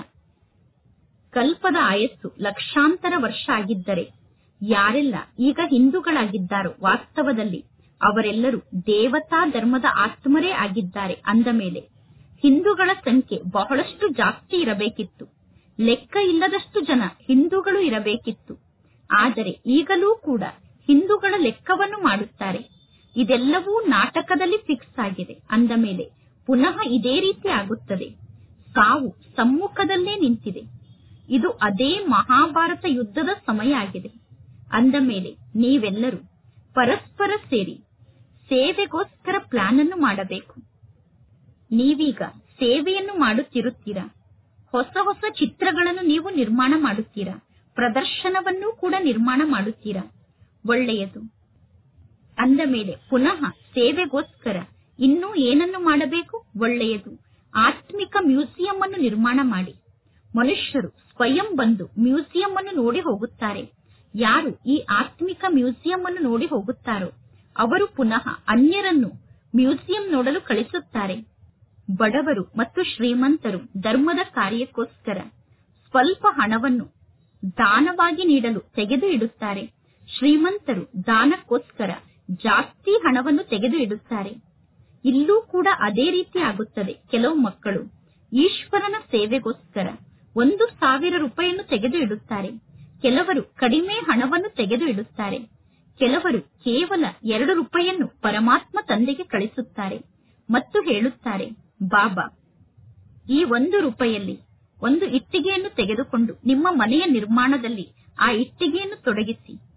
ಕಲ್ಪದ ಆಯಸ್ಸು ಲಕ್ಷಾಂತರ ವರ್ಷ ಆಗಿದ್ದರೆ ಯಾರೆಲ್ಲ ಈಗ ಹಿಂದೂಗಳಾಗಿದ್ದಾರೋ ವಾಸ್ತವದಲ್ಲಿ ಅವರೆಲ್ಲರೂ ದೇವತಾ ಧರ್ಮದ ಆತ್ಮರೇ ಆಗಿದ್ದಾರೆ ಅಂದ ಮೇಲೆ ಹಿಂದೂಗಳ ಸಂಖ್ಯೆ ಬಹಳಷ್ಟು ಜಾಸ್ತಿ ಇರಬೇಕಿತ್ತು ಲೆಕ್ಕ ಇಲ್ಲದಷ್ಟು ಜನ ಹಿಂದೂಗಳು ಇರಬೇಕಿತ್ತು ಆದರೆ ಈಗಲೂ ಕೂಡ ಹಿಂದೂಗಳ ಲೆಕ್ಕವನ್ನು ಮಾಡುತ್ತಾರೆ ಇದೆಲ್ಲವೂ ನಾಟಕದಲ್ಲಿ ಫಿಕ್ಸ್ ಆಗಿದೆ ಅಂದ ಮೇಲೆ ಪುನಃ ಇದೇ ರೀತಿ ಆಗುತ್ತದೆ ಸಾವು ಸಮ್ಮುಖದಲ್ಲೇ ನಿಂತಿದೆ ಇದು ಅದೇ ಮಹಾಭಾರತ ಯುದ್ಧದ ಸಮಯ ಆಗಿದೆ ಅಂದ ಮೇಲೆ ನೀವೆಲ್ಲರೂ ಪರಸ್ಪರ ಸೇರಿ ಸೇವೆಗೋಸ್ಕರ ಪ್ಲಾನ್ ಅನ್ನು ಮಾಡಬೇಕು ನೀವೀಗ ಸೇವೆಯನ್ನು ಮಾಡುತ್ತಿರುತ್ತೀರಾ ಹೊಸ ಹೊಸ ಚಿತ್ರಗಳನ್ನು ನೀವು ನಿರ್ಮಾಣ ಮಾಡುತ್ತೀರಾ ಪ್ರದರ್ಶನವನ್ನು ಕೂಡ ನಿರ್ಮಾಣ ಮಾಡುತ್ತೀರಾ ಒಳ್ಳೆಯದು ಅಂದ ಮೇಲೆ ಪುನಃ ಸೇವೆಗೋಸ್ಕರ ಇನ್ನೂ ಏನನ್ನು ಮಾಡಬೇಕು ಒಳ್ಳೆಯದು ಆತ್ಮಿಕ ಮ್ಯೂಸಿಯಂ ಅನ್ನು ನಿರ್ಮಾಣ ಮಾಡಿ ಮನುಷ್ಯರು ಸ್ವಯಂ ಬಂದು ಮ್ಯೂಸಿಯಂ ಅನ್ನು ನೋಡಿ ಹೋಗುತ್ತಾರೆ ಯಾರು ಈ ಆತ್ಮಿಕ ಮ್ಯೂಸಿಯಂ ಅನ್ನು ನೋಡಿ ಹೋಗುತ್ತಾರೋ ಅವರು ಪುನಃ ಅನ್ಯರನ್ನು ಮ್ಯೂಸಿಯಂ ನೋಡಲು ಕಳಿಸುತ್ತಾರೆ ಬಡವರು ಮತ್ತು ಶ್ರೀಮಂತರು ಧರ್ಮದ ಕಾರ್ಯಕ್ಕೋಸ್ಕರ ಸ್ವಲ್ಪ ಹಣವನ್ನು ದಾನವಾಗಿ ನೀಡಲು ತೆಗೆದು ಇಡುತ್ತಾರೆ ಶ್ರೀಮಂತರು ದಾನಕ್ಕೋಸ್ಕರ ಜಾಸ್ತಿ ಹಣವನ್ನು ತೆಗೆದು ಇಡುತ್ತಾರೆ ಇಲ್ಲೂ ಕೂಡ ಅದೇ ರೀತಿ ಆಗುತ್ತದೆ ಕೆಲವು ಮಕ್ಕಳು ಈಶ್ವರನ ಸೇವೆಗೋಸ್ಕರ ಒಂದು ಸಾವಿರ ರೂಪಾಯಿಯನ್ನು ತೆಗೆದು ಇಡುತ್ತಾರೆ ಕೆಲವರು ಕಡಿಮೆ ಹಣವನ್ನು ತೆಗೆದು ಇಡುತ್ತಾರೆ ಕೆಲವರು ಕೇವಲ ಎರಡು ರೂಪಾಯಿಯನ್ನು ಪರಮಾತ್ಮ ತಂದೆಗೆ ಕಳಿಸುತ್ತಾರೆ ಮತ್ತು ಹೇಳುತ್ತಾರೆ ಬಾಬಾ ಈ ಒಂದು ರೂಪಾಯಿಯಲ್ಲಿ ಒಂದು ಇಟ್ಟಿಗೆಯನ್ನು ತೆಗೆದುಕೊಂಡು ನಿಮ್ಮ ಮನೆಯ ನಿರ್ಮಾಣದಲ್ಲಿ ಆ ಇಟ್ಟಿಗೆಯನ್ನು ತೊಡಗಿಸಿ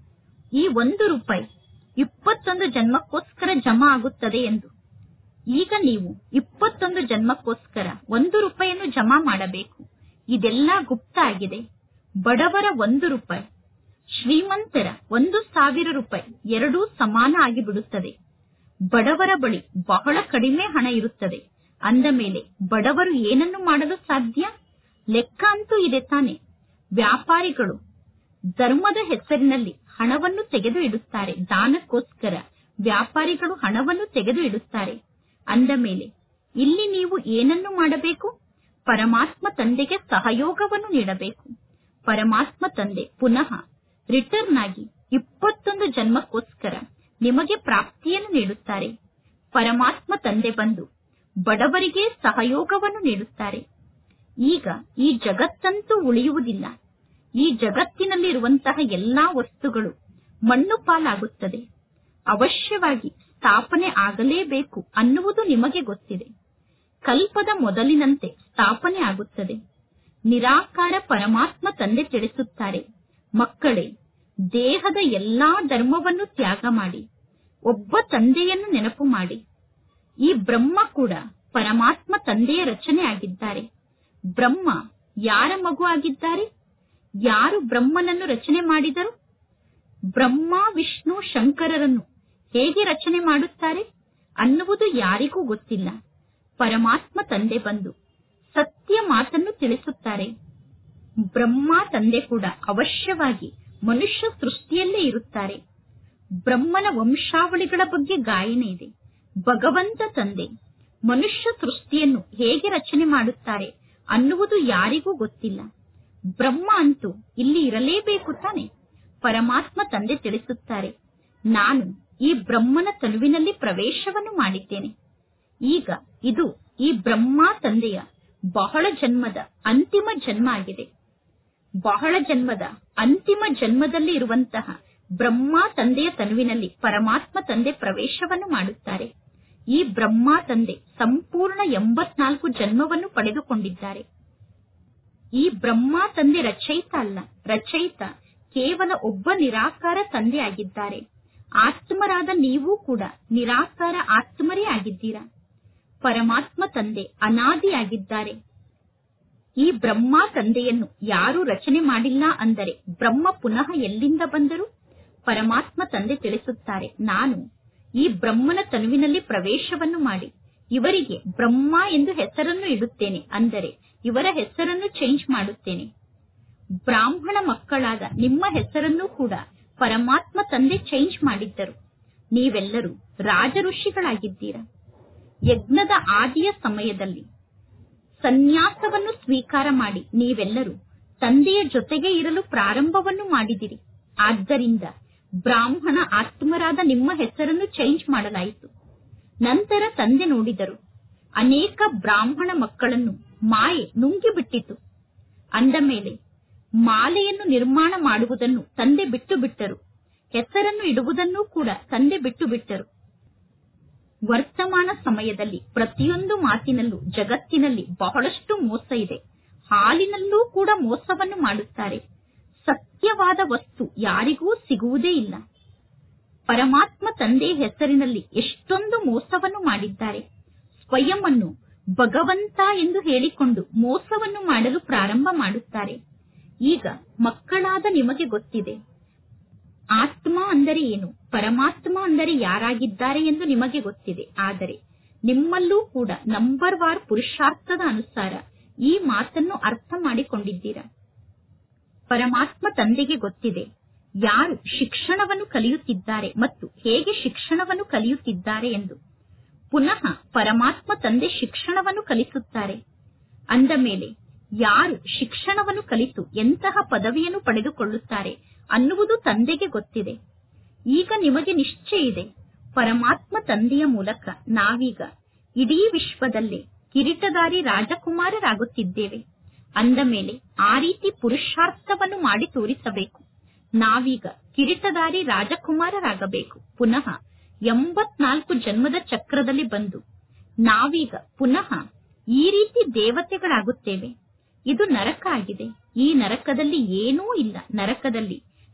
ಈ ಒಂದು ರೂಪಾಯಿ ಇಪ್ಪತ್ತೊಂದು ಜನ್ಮಕ್ಕೋಸ್ಕರ ಜಮಾ ಆಗುತ್ತದೆ ಎಂದು ಈಗ ನೀವು ಇಪ್ಪತ್ತೊಂದು ಜನ್ಮಕ್ಕೋಸ್ಕರ ಒಂದು ರೂಪಾಯಿಯನ್ನು ಜಮಾ ಮಾಡಬೇಕು ಇದೆಲ್ಲ ಗುಪ್ತ ಆಗಿದೆ ಬಡವರ ಒಂದು ರೂಪಾಯಿ ಶ್ರೀಮಂತರ ಒಂದು ಸಾವಿರ ರೂಪಾಯಿ ಎರಡೂ ಸಮಾನ ಆಗಿಬಿಡುತ್ತದೆ ಬಡವರ ಬಳಿ ಬಹಳ ಕಡಿಮೆ ಹಣ ಇರುತ್ತದೆ ಅಂದ ಮೇಲೆ ಬಡವರು ಏನನ್ನು ಮಾಡಲು ಸಾಧ್ಯ ಲೆಕ್ಕ ಅಂತೂ ಇದೆ ತಾನೆ ವ್ಯಾಪಾರಿಗಳು ಧರ್ಮದ ಹೆಸರಿನಲ್ಲಿ ಹಣವನ್ನು ತೆಗೆದು ಇಡುತ್ತಾರೆ ದಾನಕ್ಕೋಸ್ಕರ ವ್ಯಾಪಾರಿಗಳು ಹಣವನ್ನು ತೆಗೆದು ಇಡುತ್ತಾರೆ ಅಂದ ಮೇಲೆ ಇಲ್ಲಿ ನೀವು ಏನನ್ನು ಮಾಡಬೇಕು ಪರಮಾತ್ಮ ತಂದೆಗೆ ಸಹಯೋಗವನ್ನು ನೀಡಬೇಕು ಪರಮಾತ್ಮ ತಂದೆ ಪುನಃ ರಿಟರ್ನ್ ಆಗಿ ಇಪ್ಪತ್ತೊಂದು ಜನ್ಮಕ್ಕೋಸ್ಕರ ನಿಮಗೆ ಪ್ರಾಪ್ತಿಯನ್ನು ನೀಡುತ್ತಾರೆ ಪರಮಾತ್ಮ ತಂದೆ ಬಂದು ಬಡವರಿಗೆ ಸಹಯೋಗವನ್ನು ನೀಡುತ್ತಾರೆ ಈಗ ಈ ಜಗತ್ತಂತೂ ಉಳಿಯುವುದಿಲ್ಲ ಈ ಜಗತ್ತಿನಲ್ಲಿರುವಂತಹ ಎಲ್ಲಾ ವಸ್ತುಗಳು ಮಣ್ಣು ಪಾಲಾಗುತ್ತದೆ ಅವಶ್ಯವಾಗಿ ಸ್ಥಾಪನೆ ಆಗಲೇಬೇಕು ಅನ್ನುವುದು ನಿಮಗೆ ಗೊತ್ತಿದೆ ಕಲ್ಪದ ಮೊದಲಿನಂತೆ ಸ್ಥಾಪನೆ ಆಗುತ್ತದೆ ನಿರಾಕಾರ ಪರಮಾತ್ಮ ತಂದೆ ತಿಳಿಸುತ್ತಾರೆ ಮಕ್ಕಳೇ ದೇಹದ ಎಲ್ಲಾ ಧರ್ಮವನ್ನು ತ್ಯಾಗ ಮಾಡಿ ಒಬ್ಬ ತಂದೆಯನ್ನು ನೆನಪು ಮಾಡಿ ಈ ಬ್ರಹ್ಮ ಕೂಡ ಪರಮಾತ್ಮ ತಂದೆಯ ರಚನೆ ಆಗಿದ್ದಾರೆ ಬ್ರಹ್ಮ ಯಾರ ಮಗು ಆಗಿದ್ದಾರೆ ಯಾರು ಬ್ರಹ್ಮನನ್ನು ರಚನೆ ಮಾಡಿದರು ಬ್ರಹ್ಮ ವಿಷ್ಣು ಶಂಕರರನ್ನು ಹೇಗೆ ರಚನೆ ಮಾಡುತ್ತಾರೆ ಅನ್ನುವುದು ಯಾರಿಗೂ ಗೊತ್ತಿಲ್ಲ ಪರಮಾತ್ಮ ತಂದೆ ಬಂದು ಸತ್ಯ ಮಾತನ್ನು ತಿಳಿಸುತ್ತಾರೆ ಬ್ರಹ್ಮ ತಂದೆ ಕೂಡ ಅವಶ್ಯವಾಗಿ ಮನುಷ್ಯ ಸೃಷ್ಟಿಯಲ್ಲೇ ಇರುತ್ತಾರೆ ಬ್ರಹ್ಮನ ವಂಶಾವಳಿಗಳ ಬಗ್ಗೆ ಗಾಯನ ಇದೆ ಭಗವಂತ ತಂದೆ ಮನುಷ್ಯ ಸೃಷ್ಟಿಯನ್ನು ಹೇಗೆ ರಚನೆ ಮಾಡುತ್ತಾರೆ ಅನ್ನುವುದು ಯಾರಿಗೂ ಗೊತ್ತಿಲ್ಲ ಬ್ರಹ್ಮ ಅಂತೂ ಇಲ್ಲಿ ಇರಲೇಬೇಕು ತಾನೆ ಪರಮಾತ್ಮ ತಂದೆ ತಿಳಿಸುತ್ತಾರೆ ನಾನು ಈ ಬ್ರಹ್ಮನ ತನುವಿನಲ್ಲಿ ಪ್ರವೇಶವನ್ನು ಮಾಡಿದ್ದೇನೆ ಈಗ ಇದು ಈ ಬ್ರಹ್ಮ ತಂದೆಯ ಬಹಳ ಜನ್ಮದ ಅಂತಿಮ ಜನ್ಮ ಆಗಿದೆ ಬಹಳ ಜನ್ಮದ ಅಂತಿಮ ಜನ್ಮದಲ್ಲಿ ಇರುವಂತಹ ಬ್ರಹ್ಮ ತಂದೆಯ ತನುವಿನಲ್ಲಿ ಪರಮಾತ್ಮ ತಂದೆ ಪ್ರವೇಶವನ್ನು ಮಾಡುತ್ತಾರೆ ಈ ಬ್ರಹ್ಮ ತಂದೆ ಸಂಪೂರ್ಣ ಎಂಬತ್ನಾಲ್ಕು ಜನ್ಮವನ್ನು ಪಡೆದುಕೊಂಡಿದ್ದಾರೆ ಈ ಬ್ರಹ್ಮ ತಂದೆ ರಚಯಿತ ಅಲ್ಲ ರಚಯಿತ ಕೇವಲ ಒಬ್ಬ ನಿರಾಕಾರ ತಂದೆ ಆಗಿದ್ದಾರೆ ಆತ್ಮರಾದ ನೀವು ಕೂಡ ನಿರಾಕಾರ ಆತ್ಮರೇ ಆಗಿದ್ದೀರಾ ಪರಮಾತ್ಮ ತಂದೆ ಅನಾದಿಯಾಗಿದ್ದಾರೆ ಈ ಬ್ರಹ್ಮ ತಂದೆಯನ್ನು ಯಾರು ರಚನೆ ಮಾಡಿಲ್ಲ ಅಂದರೆ ಬ್ರಹ್ಮ ಪುನಃ ಎಲ್ಲಿಂದ ಬಂದರು ಪರಮಾತ್ಮ ತಂದೆ ತಿಳಿಸುತ್ತಾರೆ ನಾನು ಈ ಬ್ರಹ್ಮನ ತನುವಿನಲ್ಲಿ ಪ್ರವೇಶವನ್ನು ಮಾಡಿ ಇವರಿಗೆ ಬ್ರಹ್ಮ ಎಂದು ಹೆಸರನ್ನು ಇಡುತ್ತೇನೆ ಅಂದರೆ ಇವರ ಹೆಸರನ್ನು ಚೇಂಜ್ ಮಾಡುತ್ತೇನೆ ಬ್ರಾಹ್ಮಣ ಮಕ್ಕಳಾದ ನಿಮ್ಮ ಹೆಸರನ್ನು ಕೂಡ ಪರಮಾತ್ಮ ತಂದೆ ಚೇಂಜ್ ಮಾಡಿದ್ದರು ನೀವೆಲ್ಲರೂ ರಾಜ ಋಷಿಗಳಾಗಿದ್ದೀರಾ ಯಜ್ಞದ ಆದಿಯ ಸಮಯದಲ್ಲಿ ಸನ್ಯಾಸವನ್ನು ಸ್ವೀಕಾರ ಮಾಡಿ ನೀವೆಲ್ಲರೂ ತಂದೆಯ ಜೊತೆಗೆ ಇರಲು ಪ್ರಾರಂಭವನ್ನು ಮಾಡಿದಿರಿ ಆದ್ದರಿಂದ ಬ್ರಾಹ್ಮಣ ಆತ್ಮರಾದ ನಿಮ್ಮ ಹೆಸರನ್ನು ಚೇಂಜ್ ಮಾಡಲಾಯಿತು ನಂತರ ತಂದೆ ನೋಡಿದರು ಅನೇಕ ಬ್ರಾಹ್ಮಣ ಮಕ್ಕಳನ್ನು ಮಾಯೆ ನುಂಗಿಬಿಟ್ಟಿತು ಅಂದ ಮೇಲೆ ಮಾಲೆಯನ್ನು ನಿರ್ಮಾಣ ಮಾಡುವುದನ್ನು ತಂದೆ ಬಿಟ್ಟು ಬಿಟ್ಟರು ಹೆಸರನ್ನು ಇಡುವುದನ್ನೂ ಕೂಡ ತಂದೆ ಬಿಟ್ಟು ಬಿಟ್ಟರು ವರ್ತಮಾನ ಸಮಯದಲ್ಲಿ ಪ್ರತಿಯೊಂದು ಮಾತಿನಲ್ಲೂ ಜಗತ್ತಿನಲ್ಲಿ ಬಹಳಷ್ಟು ಮೋಸ ಇದೆ ಹಾಲಿನಲ್ಲೂ ಕೂಡ ಮೋಸವನ್ನು ಮಾಡುತ್ತಾರೆ ಸತ್ಯವಾದ ವಸ್ತು ಯಾರಿಗೂ ಸಿಗುವುದೇ ಇಲ್ಲ ಪರಮಾತ್ಮ ತಂದೆ ಹೆಸರಿನಲ್ಲಿ ಎಷ್ಟೊಂದು ಮೋಸವನ್ನು ಮಾಡಿದ್ದಾರೆ ಸ್ವಯಂ ಅನ್ನು ಭಗವಂತ ಎಂದು ಹೇಳಿಕೊಂಡು ಮೋಸವನ್ನು ಮಾಡಲು ಪ್ರಾರಂಭ ಮಾಡುತ್ತಾರೆ ಈಗ ಮಕ್ಕಳಾದ ನಿಮಗೆ ಗೊತ್ತಿದೆ ಆತ್ಮ ಅಂದರೆ ಏನು ಪರಮಾತ್ಮ ಅಂದರೆ ಯಾರಾಗಿದ್ದಾರೆ ಎಂದು ನಿಮಗೆ ಗೊತ್ತಿದೆ ಆದರೆ ನಿಮ್ಮಲ್ಲೂ ಕೂಡ ನಂಬರ್ ವಾರ್ ಪುರುಷಾರ್ಥದ ಅನುಸಾರ ಈ ಮಾತನ್ನು ಅರ್ಥ ಮಾಡಿಕೊಂಡಿದ್ದೀರಾ ಪರಮಾತ್ಮ ತಂದೆಗೆ ಗೊತ್ತಿದೆ ಯಾರು ಶಿಕ್ಷಣವನ್ನು ಕಲಿಯುತ್ತಿದ್ದಾರೆ ಮತ್ತು ಹೇಗೆ ಶಿಕ್ಷಣವನ್ನು ಕಲಿಯುತ್ತಿದ್ದಾರೆ ಎಂದು ಪುನಃ ಪರಮಾತ್ಮ ತಂದೆ ಶಿಕ್ಷಣವನ್ನು ಕಲಿಸುತ್ತಾರೆ ಅಂದ ಮೇಲೆ ಯಾರು ಶಿಕ್ಷಣವನ್ನು ಕಲಿತು ಎಂತಹ ಪದವಿಯನ್ನು ಪಡೆದುಕೊಳ್ಳುತ್ತಾರೆ ಅನ್ನುವುದು ತಂದೆಗೆ ಗೊತ್ತಿದೆ ಈಗ ನಿಮಗೆ ನಿಶ್ಚಯ ಇದೆ ಪರಮಾತ್ಮ ತಂದೆಯ ಮೂಲಕ ನಾವೀಗ ಇಡೀ ವಿಶ್ವದಲ್ಲೇ ಕಿರೀಟದಾರಿ ರಾಜಕುಮಾರರಾಗುತ್ತಿದ್ದೇವೆ ಅಂದ ಮೇಲೆ ಆ ರೀತಿ ಪುರುಷಾರ್ಥವನ್ನು ಮಾಡಿ ತೋರಿಸಬೇಕು ನಾವೀಗ ಕಿರೀಟದಾರಿ ರಾಜಕುಮಾರರಾಗಬೇಕು ಪುನಃ ಎಂಬತ್ನಾಲ್ಕು ಜನ್ಮದ ಚಕ್ರದಲ್ಲಿ ಬಂದು ನಾವೀಗ ಪುನಃ ಈ ರೀತಿ ದೇವತೆಗಳಾಗುತ್ತೇವೆ ಇದು ನರಕ ಆಗಿದೆ ಈ ನರಕದಲ್ಲಿ ಏನೂ ಇಲ್ಲ ನರಕದಲ್ಲಿ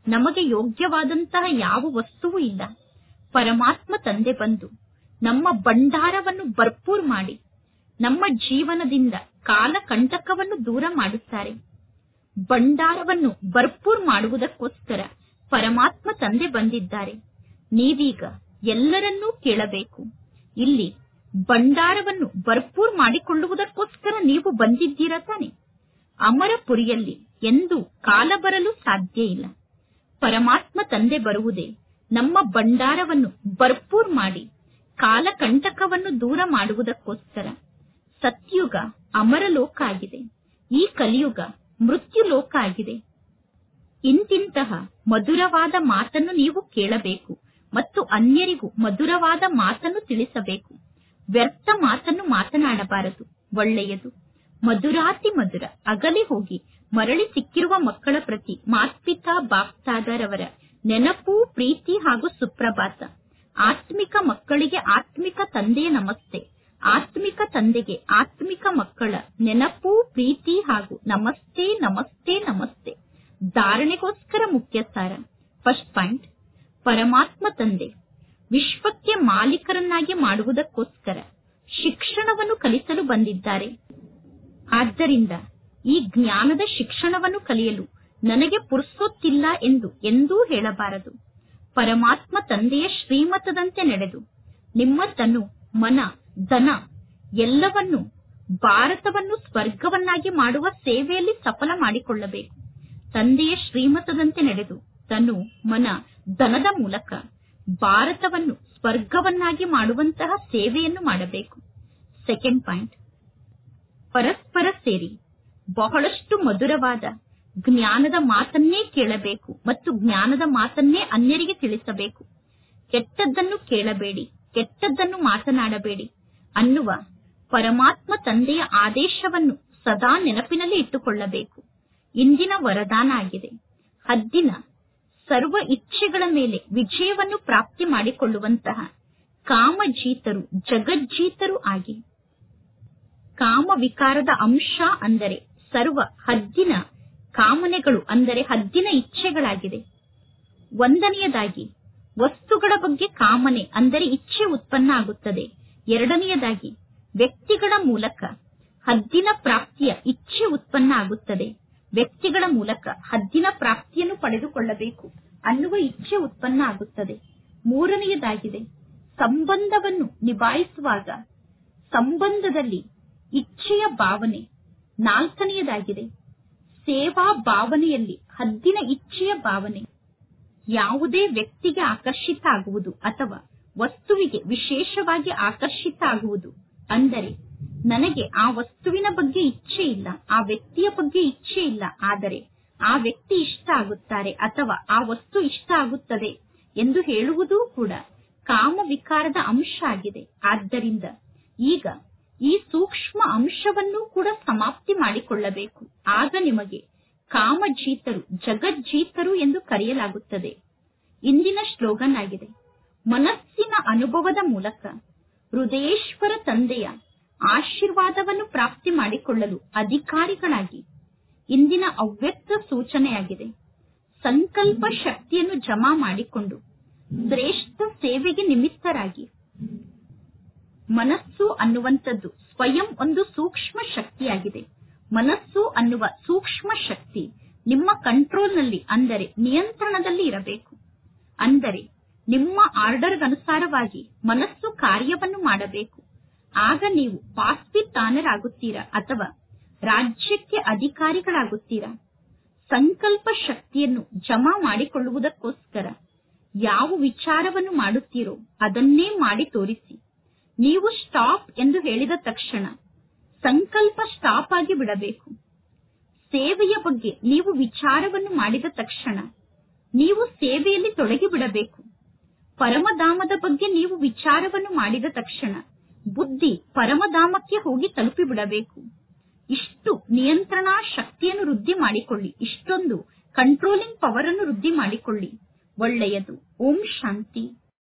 ನಮಗೆ ಯೋಗ್ಯವಾದಂತಹ ಯಾವ ವಸ್ತುವೂ ಇಲ್ಲ ಪರಮಾತ್ಮ ತಂದೆ ಬಂದು ನಮ್ಮ ಭಂಡಾರವನ್ನು ಭರ್ಪೂರ್ ಮಾಡಿ ನಮ್ಮ ಜೀವನದಿಂದ ಕಾಲಕಂಟಕವನ್ನು ದೂರ ಮಾಡುತ್ತಾರೆ ಭಂಡಾರವನ್ನು ಭರ್ಪೂರ್ ಮಾಡುವುದಕ್ಕೋಸ್ಕರ ಪರಮಾತ್ಮ ತಂದೆ ಬಂದಿದ್ದಾರೆ ನೀವೀಗ ಎಲ್ಲರನ್ನೂ ಕೇಳಬೇಕು ಇಲ್ಲಿ ಭಂಡಾರವನ್ನು ಭರ್ಪೂರ್ ಮಾಡಿಕೊಳ್ಳುವುದಕ್ಕೋಸ್ಕರ ನೀವು ಬಂದಿದ್ದೀರಾ ತಾನೆ ಅಮರಪುರಿಯಲ್ಲಿ ಎಂದು ಕಾಲ ಬರಲು ಸಾಧ್ಯ ಇಲ್ಲ ಪರಮಾತ್ಮ ತಂದೆ ಬರುವುದೇ ನಮ್ಮ ಭಂಡಾರವನ್ನು ಭರ್ಪೂರ್ ಮಾಡಿ ಕಾಲಕಂಟಕವನ್ನು ದೂರ ಮಾಡುವುದಕ್ಕೋಸ್ಕರ ಸತ್ಯುಗ ಅಮರಲೋಕ ಆಗಿದೆ ಈ ಕಲಿಯುಗ ಮೃತ್ಯು ಲೋಕ ಆಗಿದೆ ಇಂತಿಂತಹ ಮಧುರವಾದ ಮಾತನ್ನು ನೀವು ಕೇಳಬೇಕು ಮತ್ತು ಅನ್ಯರಿಗೂ ಮಧುರವಾದ ಮಾತನ್ನು ತಿಳಿಸಬೇಕು ವ್ಯರ್ಥ ಮಾತನ್ನು ಮಾತನಾಡಬಾರದು ಒಳ್ಳೆಯದು ಮಧುರಾತಿ ಮಧುರ ಅಗಲಿ ಹೋಗಿ ಮರಳಿ ಸಿಕ್ಕಿರುವ ಮಕ್ಕಳ ಪ್ರತಿ ಮಾತ್ಪಿತಾ ಬಾಪ್ತಾದರವರ ನೆನಪು ಪ್ರೀತಿ ಹಾಗೂ ಸುಪ್ರಭಾತ ಆತ್ಮಿಕ ಮಕ್ಕಳಿಗೆ ಆತ್ಮಿಕ ತಂದೆಯ ನಮಸ್ತೆ ಆತ್ಮಿಕ ತಂದೆಗೆ ಆತ್ಮಿಕ ಮಕ್ಕಳ ನೆನಪು ಪ್ರೀತಿ ಹಾಗೂ ನಮಸ್ತೆ ನಮಸ್ತೆ ನಮಸ್ತೆ ಧಾರಣೆಗೋಸ್ಕರ ಮುಖ್ಯ ಸಾರ ಫಸ್ಟ್ ಪಾಯಿಂಟ್ ಪರಮಾತ್ಮ ತಂದೆ ವಿಶ್ವಕ್ಕೆ ಮಾಲೀಕರನ್ನಾಗಿ ಮಾಡುವುದಕ್ಕೋಸ್ಕರ ಶಿಕ್ಷಣವನ್ನು ಕಲಿಸಲು ಬಂದಿದ್ದಾರೆ ಆದ್ದರಿಂದ ಈ ಜ್ಞಾನದ ಶಿಕ್ಷಣವನ್ನು ಕಲಿಯಲು ನನಗೆ ಪುರುಸೊತ್ತಿಲ್ಲ ಎಂದು ಎಂದೂ ಹೇಳಬಾರದು ಪರಮಾತ್ಮ ತಂದೆಯ ಶ್ರೀಮತದಂತೆ ನಡೆದು ನಿಮ್ಮ ತನು ಮನ ಧನ ಎಲ್ಲವನ್ನು ಭಾರತವನ್ನು ಸ್ವರ್ಗವನ್ನಾಗಿ ಮಾಡುವ ಸೇವೆಯಲ್ಲಿ ಸಫಲ ಮಾಡಿಕೊಳ್ಳಬೇಕು ತಂದೆಯ ಶ್ರೀಮತದಂತೆ ನಡೆದು ತನು ಮನ ಧನದ ಮೂಲಕ ಭಾರತವನ್ನು ಸ್ವರ್ಗವನ್ನಾಗಿ ಮಾಡುವಂತಹ ಸೇವೆಯನ್ನು ಮಾಡಬೇಕು ಸೆಕೆಂಡ್ ಪಾಯಿಂಟ್ ಪರಸ್ಪರ ಸೇರಿ ಬಹಳಷ್ಟು ಮಧುರವಾದ ಜ್ಞಾನದ ಮಾತನ್ನೇ ಕೇಳಬೇಕು ಮತ್ತು ಜ್ಞಾನದ ಮಾತನ್ನೇ ಅನ್ಯರಿಗೆ ತಿಳಿಸಬೇಕು ಕೆಟ್ಟದ್ದನ್ನು ಕೇಳಬೇಡಿ ಕೆಟ್ಟದ್ದನ್ನು ಮಾತನಾಡಬೇಡಿ ಅನ್ನುವ ಪರಮಾತ್ಮ ತಂದೆಯ ಆದೇಶವನ್ನು ಸದಾ ನೆನಪಿನಲ್ಲಿ ಇಟ್ಟುಕೊಳ್ಳಬೇಕು ಇಂದಿನ ವರದಾನ ಆಗಿದೆ ಹದ್ದಿನ ಸರ್ವ ಇಚ್ಛೆಗಳ ಮೇಲೆ ವಿಜಯವನ್ನು ಪ್ರಾಪ್ತಿ ಮಾಡಿಕೊಳ್ಳುವಂತಹ ಕಾಮಜೀತರು ಜಗಜ್ಜೀತರು ಆಗಿ ಕಾಮ ವಿಕಾರದ ಅಂಶ ಅಂದರೆ ಸರ್ವ ಹದ್ದಿನ ಕಾಮನೆಗಳು ಅಂದರೆ ಹದ್ದಿನ ಇಚ್ಛೆಗಳಾಗಿದೆ ಒಂದನೆಯದಾಗಿ ವಸ್ತುಗಳ ಬಗ್ಗೆ ಕಾಮನೆ ಅಂದರೆ ಇಚ್ಛೆ ಉತ್ಪನ್ನ ಆಗುತ್ತದೆ ಎರಡನೆಯದಾಗಿ ವ್ಯಕ್ತಿಗಳ ಮೂಲಕ ಹದ್ದಿನ ಪ್ರಾಪ್ತಿಯ ಇಚ್ಛೆ ಉತ್ಪನ್ನ ಆಗುತ್ತದೆ ವ್ಯಕ್ತಿಗಳ ಮೂಲಕ ಹದ್ದಿನ ಪ್ರಾಪ್ತಿಯನ್ನು ಪಡೆದುಕೊಳ್ಳಬೇಕು ಅನ್ನುವ ಇಚ್ಛೆ ಉತ್ಪನ್ನ ಆಗುತ್ತದೆ ಮೂರನೆಯದಾಗಿದೆ ಸಂಬಂಧವನ್ನು ನಿಭಾಯಿಸುವಾಗ ಸಂಬಂಧದಲ್ಲಿ ಇಚ್ಛೆಯ ಭಾವನೆ ನಾಲ್ಕನೆಯದಾಗಿದೆ ಸೇವಾ ಭಾವನೆಯಲ್ಲಿ ಹದ್ದಿನ ಇಚ್ಛೆಯ ಭಾವನೆ ಯಾವುದೇ ವ್ಯಕ್ತಿಗೆ ಆಕರ್ಷಿತ ಆಗುವುದು ಅಥವಾ ವಸ್ತುವಿಗೆ ವಿಶೇಷವಾಗಿ ಆಕರ್ಷಿತ ಆಗುವುದು ಅಂದರೆ ನನಗೆ ಆ ವಸ್ತುವಿನ ಬಗ್ಗೆ ಇಚ್ಛೆ ಇಲ್ಲ ಆ ವ್ಯಕ್ತಿಯ ಬಗ್ಗೆ ಇಚ್ಛೆ ಇಲ್ಲ ಆದರೆ ಆ ವ್ಯಕ್ತಿ ಇಷ್ಟ ಆಗುತ್ತಾರೆ ಅಥವಾ ಆ ವಸ್ತು ಇಷ್ಟ ಆಗುತ್ತದೆ ಎಂದು ಹೇಳುವುದೂ ಕೂಡ ಕಾಮ ವಿಕಾರದ ಅಂಶ ಆಗಿದೆ ಆದ್ದರಿಂದ ಈಗ ಈ ಸೂಕ್ಷ್ಮ ಅಂಶವನ್ನು ಕೂಡ ಸಮಾಪ್ತಿ ಮಾಡಿಕೊಳ್ಳಬೇಕು ಆಗ ನಿಮಗೆ ಕಾಮಜೀತರು ಜಗಜ್ಜೀತರು ಎಂದು ಕರೆಯಲಾಗುತ್ತದೆ ಇಂದಿನ ಸ್ಲೋಗನ್ ಆಗಿದೆ ಮನಸ್ಸಿನ ಅನುಭವದ ಮೂಲಕ ಹೃದಯೇಶ್ವರ ತಂದೆಯ ಆಶೀರ್ವಾದವನ್ನು ಪ್ರಾಪ್ತಿ ಮಾಡಿಕೊಳ್ಳಲು ಅಧಿಕಾರಿಗಳಾಗಿ ಇಂದಿನ ಅವ್ಯಕ್ತ ಸೂಚನೆಯಾಗಿದೆ ಸಂಕಲ್ಪ ಶಕ್ತಿಯನ್ನು ಜಮಾ ಮಾಡಿಕೊಂಡು ಶ್ರೇಷ್ಠ ಸೇವೆಗೆ ನಿಮಿತ್ತರಾಗಿ ಮನಸ್ಸು ಅನ್ನುವಂಥದ್ದು ಸ್ವಯಂ ಒಂದು ಸೂಕ್ಷ್ಮ ಶಕ್ತಿಯಾಗಿದೆ ಮನಸ್ಸು ಅನ್ನುವ ಸೂಕ್ಷ್ಮ ಶಕ್ತಿ ನಿಮ್ಮ ಕಂಟ್ರೋಲ್ನಲ್ಲಿ ಅಂದರೆ ನಿಯಂತ್ರಣದಲ್ಲಿ ಇರಬೇಕು ಅಂದರೆ ನಿಮ್ಮ ಆರ್ಡರ್ಗನುಸಾರವಾಗಿ ಮನಸ್ಸು ಕಾರ್ಯವನ್ನು ಮಾಡಬೇಕು ಆಗ ನೀವು ಪಾಸ್ಪಿತಾನರಾಗುತ್ತೀರಾ ಅಥವಾ ರಾಜ್ಯಕ್ಕೆ ಅಧಿಕಾರಿಗಳಾಗುತ್ತೀರಾ ಸಂಕಲ್ಪ ಶಕ್ತಿಯನ್ನು ಜಮಾ ಮಾಡಿಕೊಳ್ಳುವುದಕ್ಕೋಸ್ಕರ ಯಾವ ವಿಚಾರವನ್ನು ಮಾಡುತ್ತೀರೋ ಅದನ್ನೇ ಮಾಡಿ ತೋರಿಸಿ ನೀವು ಸ್ಟಾಪ್ ಎಂದು ಹೇಳಿದ ತಕ್ಷಣ ಸಂಕಲ್ಪ ಸ್ಟಾಪ್ ಆಗಿ ಬಿಡಬೇಕು ಸೇವೆಯ ಬಗ್ಗೆ ನೀವು ವಿಚಾರವನ್ನು ಮಾಡಿದ ತಕ್ಷಣ ನೀವು ಸೇವೆಯಲ್ಲಿ ತೊಡಗಿ ಬಿಡಬೇಕು ಪರಮಧಾಮದ ಬಗ್ಗೆ ನೀವು ವಿಚಾರವನ್ನು ಮಾಡಿದ ತಕ್ಷಣ ಬುದ್ಧಿ ಪರಮಧಾಮಕ್ಕೆ ಹೋಗಿ ತಲುಪಿ ಬಿಡಬೇಕು ಇಷ್ಟು ನಿಯಂತ್ರಣಾ ಶಕ್ತಿಯನ್ನು ವೃದ್ಧಿ ಮಾಡಿಕೊಳ್ಳಿ ಇಷ್ಟೊಂದು ಕಂಟ್ರೋಲಿಂಗ್ ಪವರ್ ಅನ್ನು ವೃದ್ಧಿ ಮಾಡಿಕೊಳ್ಳಿ ಒಳ್ಳೆಯದು ಓಂ ಶಾಂತಿ